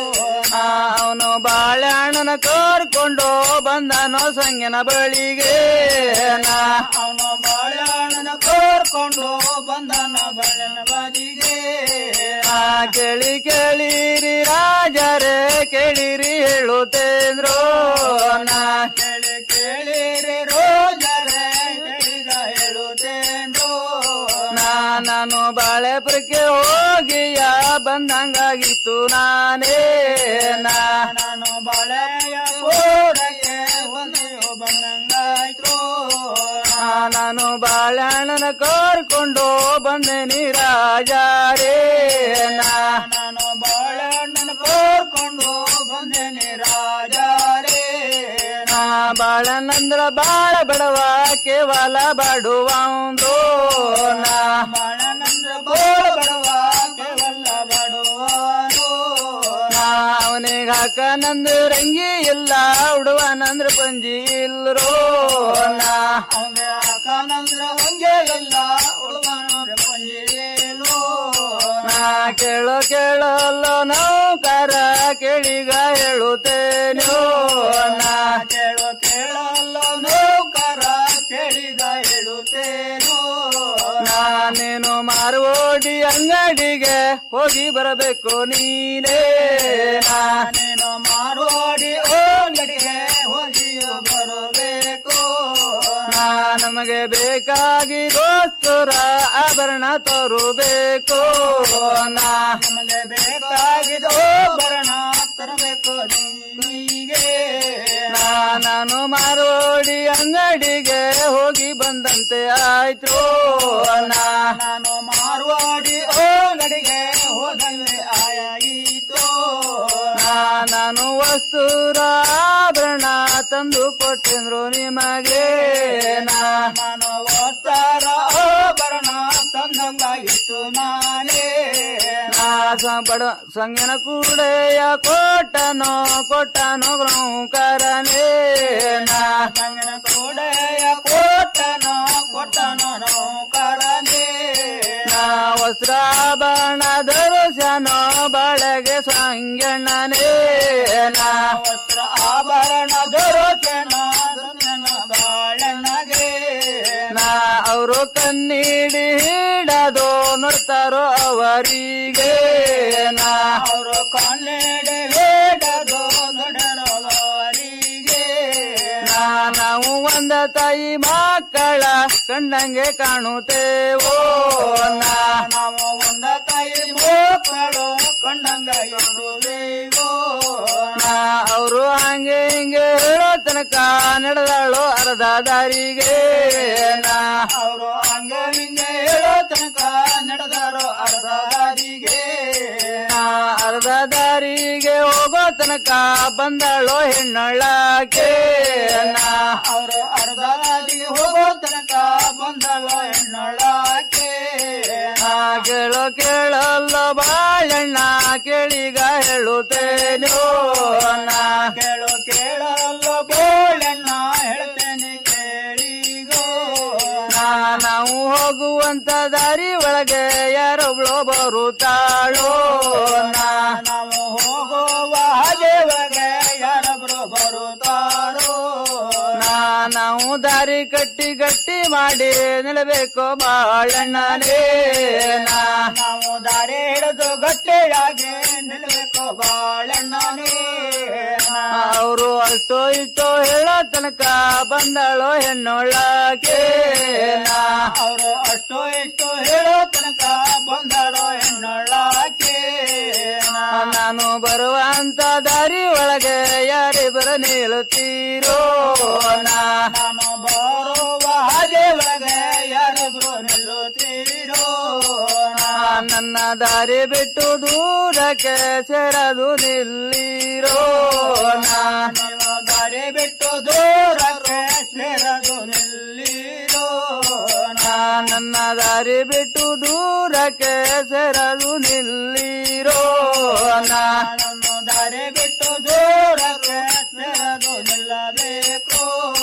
ಅವನು ಬಾಳೆಹಣ್ಣನ ಕರ್ಕೊಂಡು ಬಂದನು ಸಂಗನ ಬಳಿಗೆ ನಾ ಅವನು ಬಾಳೆಹಣ್ಣನ ಕರ್ಕೊಂಡು ಬಂದನು ಬಾಳೆನ ಬಳಿಗೆ ಆ ಕೇಳಿ ಕೇಳಿರಿ ರಾಜರೇ ಕೇಳಿರಿ ಹೇಳುತ್ತೇಂದ್ರೋ ನಾ ಕೇಳಿ ಕೇಳಿರಿ ರೋಜರೇ ಕೇಳಿಗ ಹೇಳುತ್ತೇಂದ್ರೋ ನಾ ನಾನು ಬಾಳೆಪುರಕ್ಕೆ ಹೋಗಿಯ ಬಂದಂಗಾಗಿತ್ತು ನಾನೇ ನಾ ನಾನು ಬಾಳೆಯ ಪೂರಕ್ಕೆ ಹೋಗಿಯೋ ಬಂದಂಗಾಯ್ತು ಆ, ನಾನು ಬಾಳೆಹಣ್ಣನ ಕರ್ಕೊಂಡು ಬಂದೆನಿ ರಾಜಾರೇ ನಾ ನಾನು ಬಾಳೆಹಣ್ಣನ ಕರ್ಕೊಂಡು ಬಂದೆನಿ ರಾಜಾರೇ ನಾ ಬಾಳನಂದ್ರ ಬಾಳ ಬಡವ ಕೇವಲ ಬಡುವಂದು ನಾ ಬಾಳನಂದ್ರ ಬಾಳ ಬಡವ ಕೇವಲ ಬಡುವನು ಅವನೇ ನನಗ ಹಾಕನಂದ್ರ ರಂಗಿ ಇಲ್ಲ ಉಡುವನಂದ್ರ ಪಂಜಿ ಇಲ್ರೋ ನಾ ಹಾಕನಂದ್ರ ರಂಗಿ ಇಲ್ಲ ಉಡುವನಂದ್ರ ಪಂಜಿ ಇಲ್ರೋ ನಾ ಕೇಳೋ ಕೇಳಲ್ಲ ನೌಕರ ಕೇಳಿಗ ಹೇಳುತ್ತೇನೋ ನಾ ಕೇಳೋ ಕೇಳಲ್ಲ ನೌಕರ ಕೇಳಿಗ ಹೇಳುತ್ತೇನೋ ನಾನೇನು ಮಾರುವೋಡಿ ಅಂಗಡಿಗೆ ಹೋಗಿ ಬರಬೇಕು ನೀನೇ ನಾನೇನು ಮಾರುವೋಡಿ ಅಂಗಡಿಗೆ ಹೋಗಿ ಬರಬೇಕು ನಾ ನಮಗೆ ಬೇಕಾಗಿ ದೋಸ್ತರ ಆಭರಣ ತರಬೇಕು ನಾ ನಮಗೆ ಬೇಕಾಗಿದ ಆಭರಣ ತರಬೇಕು ನಿಮಗೆ ನಾ ನಾನು ಮಾರೋಡಿ ಅಂಗಡಿಗೆ ಹೋಗಿ ಬಂದಂತೆ ಆಯ್ತು ನಾ ನಾನು ಮಾರುವಾಡಿ ಅಂಗಡಿಗೆ ಹೋದಂಗೆ ಆಯಾಯಿತು ನಾ ನಾನು ವಸ್ತುರ ಆಭರಣ ತಂದು ಕೊಟ್ಟೆಂದ್ರು ನಿಮಗೆ ನಾ ನಾನು ವಸ್ತರ ಆಭರಣ ತಂದಂಗಾಗಿತ್ತು ನಾನೇ ನಾ ಬಡ ಸಂಗನ ಕೂಡೆಯ ಕೊಟ್ಟನೋ ಕೊಟ್ಟನೋ ಗ್ರೌಕರನೇ ನಾ ಸಂಗನ ಕೂಡೆಯ ಕೊಟ್ಟನೋ ಕೊಟ್ಟನೋ ನೌಕರನೇ ನಾ ವಸ್ತ್ರಾಭರಣ ಧರುಸನೋ ಬಳಗೆ ಸಂಗಣ್ಣನೇ ನಾ ವಸ್ತ್ರ ಆಭರಣ ಧರುಸನೋ ಬಾಳಣ್ಣಗೆ ನಾ ಅವರು ಕಣ್ಣಿಡಿ ಹಿಡದು ನೋಡ್ತಾರೋ ಅವರಿಗೆ ನಾ ಅವರು ಕಣ್ಣಿಡಿ ಹಿಡದು ನೋಡರೋ ಅವರಿಗೆ ನಾ ನಾವು ಒಂದ ತಾಯಿ ಮಕ್ಕಳ ಕಂಡಂಗೆ ಕಾಣುತ್ತೇವೋ ನಾ ನಾವು ಒಂದ ತಾಯಿ ಮಕ್ಕಳು ಕಂಡಂಗ ಇರುವೆವೋ ನಾ ಅವರು ಹಂಗೆ ಹಿಂಗೆ ಹೇಳೋ ತನಕ ನಡೆದಾಳು ಅರ್ಧ ದಾರಿಗೆ ನಾ ಅವರು ಹಂಗೆ ಹಿಂಗೆ ಹೇಳೋ ತನಕ ನಡೆದಾರೋ ಅರ್ಧ ದಾರಿಗೆ ನಾ ಅರ್ಧ ದಾರಿಗೆ ಹೋಗೋ ತನಕ ಬಂದಾಳೋ ಹೆಣ್ಣಳಕ್ಕೆ ನಾ ಅವರು ಅರ್ಧ ದಾರಿಗೆ ಹೋಗೋ ತನಕ ಬಂದಾಳೋ ಹೆಣ್ಣಳಕ್ಕೆ ನಾ ಕೇಳೋ ಕೇಳಲ್ಲ ಬಾಳಣ್ಣ ಕೇಳಿಗ ಹೇಳುತ್ತೇನೋ ನಾ ಕೇಳೋ ಕೇಳಲ್ಲ ಬಾಳಣ್ಣ ಹೇಳ್ತೇನೆ ಕೇಳಿಗೋ ನಾ ನಾವು ಹೋಗುವಂತ ದಾರಿ ಒಳಗೆ ಯಾರೊಬ್ಳು ಬರುತ್ತಾಳೋ ನಾ ನಾವು ಹೋಗುವ ಹಾಗೆ ಒಳಗೆ ಯಾರೊಬ್ರು ಬರುತ್ತಾರೋ ನಾ ನಾವು ದಾರಿ ಕಟ್ಟಿ ಗಟ್ಟಿ ಮಾಡಿ ನಿಲ್ಲಬೇಕು ಬಾಳಣ್ಣನೇ ನಾ ನಾವು ದಾರಿ ಹಿಡಿದು ಗಟ್ಟಿಯಾಗಿ ನಿಲ್ಲಬೇಕು ಬಾಳಣ್ಣನೇ ಅವರು ಅಷ್ಟೋ ಇಷ್ಟೋ ಹೇಳೋ ತನಕ ಬಂದಳೋ ಹೆಣ್ಣೊಳಗೆ ನಾ ಅವರು ಅಷ್ಟೋ ಇಷ್ಟೋ ಹೇಳೋ ತನಕ ಬಂದಳೋ ಹೆಣ್ಣೊಳಗೆ ನಾನು ಬರುವಂತ ದಾರಿ ಒಳಗೆ ಯಾರಿಬ್ಬರ ನಿಲ್ಲುತ್ತೀರೋ ನಾ ನಾನು ಬರುವ ಹಾಗೆ ಒಳಗೆ ಯಾರಿಬ್ರು ನಿಲ್ಲುತ್ತೀರೋ ನಾ ನನ್ನ ದಾರಿ ಬಿಟ್ಟು ದೂರಕ್ಕೆ ಸೇರದು ನಿಲ್ಲಿರೋ ನಾ ನಿಮ್ಮ ದಾರಿ ಬಿಟ್ಟು ದೂರಕ್ಕೆ ಸೇರದು ನಿಲ್ಲಿರೋ ನಾ ನನ್ನ ದಾರಿ ಬಿಟ್ಟು ದೂರಕ್ಕೆ ಸೇರದು ನಿಲ್ಲಿರೋ ನಾ ನನ್ನ ದಾರಿ ಬಿಟ್ಟು ದೂರಕ್ಕೆ ಸೇರದು ನಿಲ್ಲಬೇಕು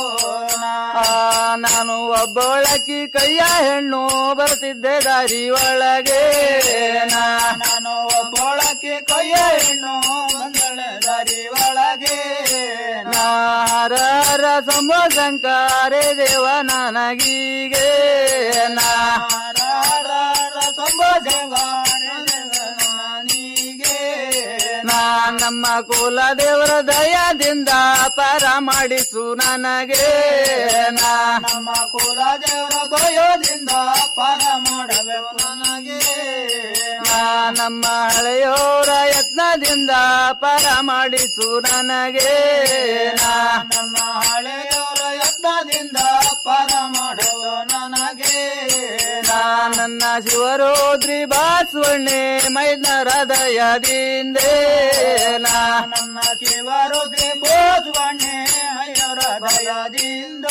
ಆ, ನಾನು ಒಬ್ಬಳಕಿ ಕೈಯ ಹೆಣ್ಣು ಬರ್ತಿದ್ದೆ ದಾರಿ ಒಳಗೆ ನಾ ನಾನು ಒಬ್ಬಳಕಿ ಕೈಯ ಹೆಣ್ಣು ಬಂದಳೆ ದಾರಿ ಒಳಗೆ ನಾ ಹರ ಹರ ಸಂಭ ಶಂಕರೇ ದೇವ ನನಗೀಗೆ ನಾ ಹರ ಹರ ಸಂಭ ನನಗೆ ನಾ ನಮ್ಮ ಕುಲ ದೇವರ ದಯದಿಂದ ಪರ ಮಾಡಿಸು ನನಗೆ ನಾ ನಮ್ಮ ಕುಲ ದೇವರ ದಯದಿಂದ ಪರ ಮಾಡಬೇಕು ನನಗೆ ನಾ ನಮ್ಮ ಹಳೆಯೋರ ಯತ್ನದಿಂದ ಪರ ಮಾಡಿಸು ನನಗೆ ನಾ ನಮ್ಮ ಹಳೆಯೋರ ಯತ್ನದಿಂದ ಪರ ಮಾಡುವ ನನಗೆ ನಾ ನನ್ನ ಶಿವರೋದ್ರಿ ಬಾಸುವಣ್ಣೆ ಮೈದರ ದಯದಿಂದೇ ನಾ ನನ್ನ ಶಿವರೋದ್ರಿ ಬಾಸುವಣ್ಣೆ ಮೈದರ ದಯದಿಂದ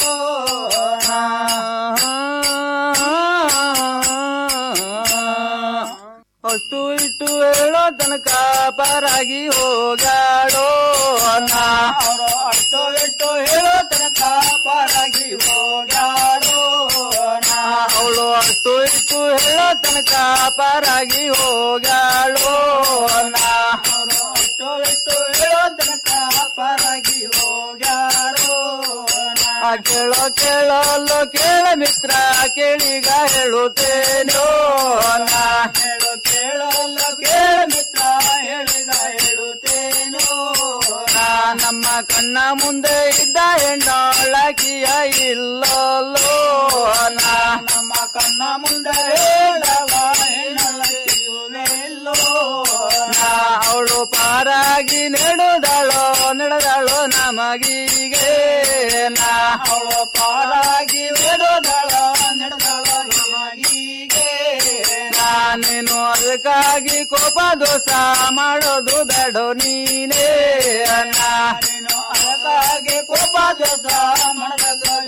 ಅಷ್ಟು ಇಟ್ಟು ಹೇಳೋ ತನಕ ಪರಾಗಿ ಹೋಗಾಡೋ ನಾ ಅವರು ಅಷ್ಟು ಇಟ್ಟು ಹೇಳೋ ತನಕ ಪರಾಗಿ ಹೋಗಾಡೋ ನಾ ಅವಳು ಅಷ್ಟು ಇಟ್ಟು ಹೇಳೋ ತನಕ ಪರಾಗಿ ಹೋಗಾಡೋ ನಾ ಅವರು ಅಷ್ಟು ಇಟ್ಟು ಹೇಳೋ ತನಕ ಪರಾಗಿ ಹೋಗಾಡೋ ನಾ ಕೇಳೋ ಕೇಳಲು ಕೇಳ ಮಿತ್ರ ಕೇಳಿಗ ಹೇಳುತ್ತೇನೋ ನಾ ಕೇಳೋ ಕೇಳಲು ಕೇಳ ಮಿತ್ರ ಹೇಳಿಗ ಹೇಳುತ್ತೇನೋ ನಾ ನಮ್ಮ ಕಣ್ಣ ಮುಂದೆ ಇದ್ದ ಹೆಣ್ಣೊಳಗಿಯ ಇಲ್ಲೋ ನಾ ನಮ್ಮ ಕಣ್ಣ ಮುಂದೆ ಇದ್ದವ ಹೆಣ್ಣೊಳಗಿಯುವೆಲ್ಲೋ ನಾ ಅವಳು ಪಾರಾಗಿ ನಡೆದಾಳೋ ನಡೆದಾಳೋ ನಮಗೀಗೆ ನಾ ಅವಳು ಪಾರಾಗಿ ನಡೆದಾಳೋ ನಡೆದಾಳೋ ನಮಗೀಗೆ ನಾನೇನು ಅದಕ್ಕಾಗಿ ಕೋಪ ದೋಷ ಮಾಡೋದು ಬೇಡ ನೀನೇ ನಾನೇನು ಅದಕ್ಕಾಗಿ ಕೋಪ ದೋಷ ಮಾಡೋದು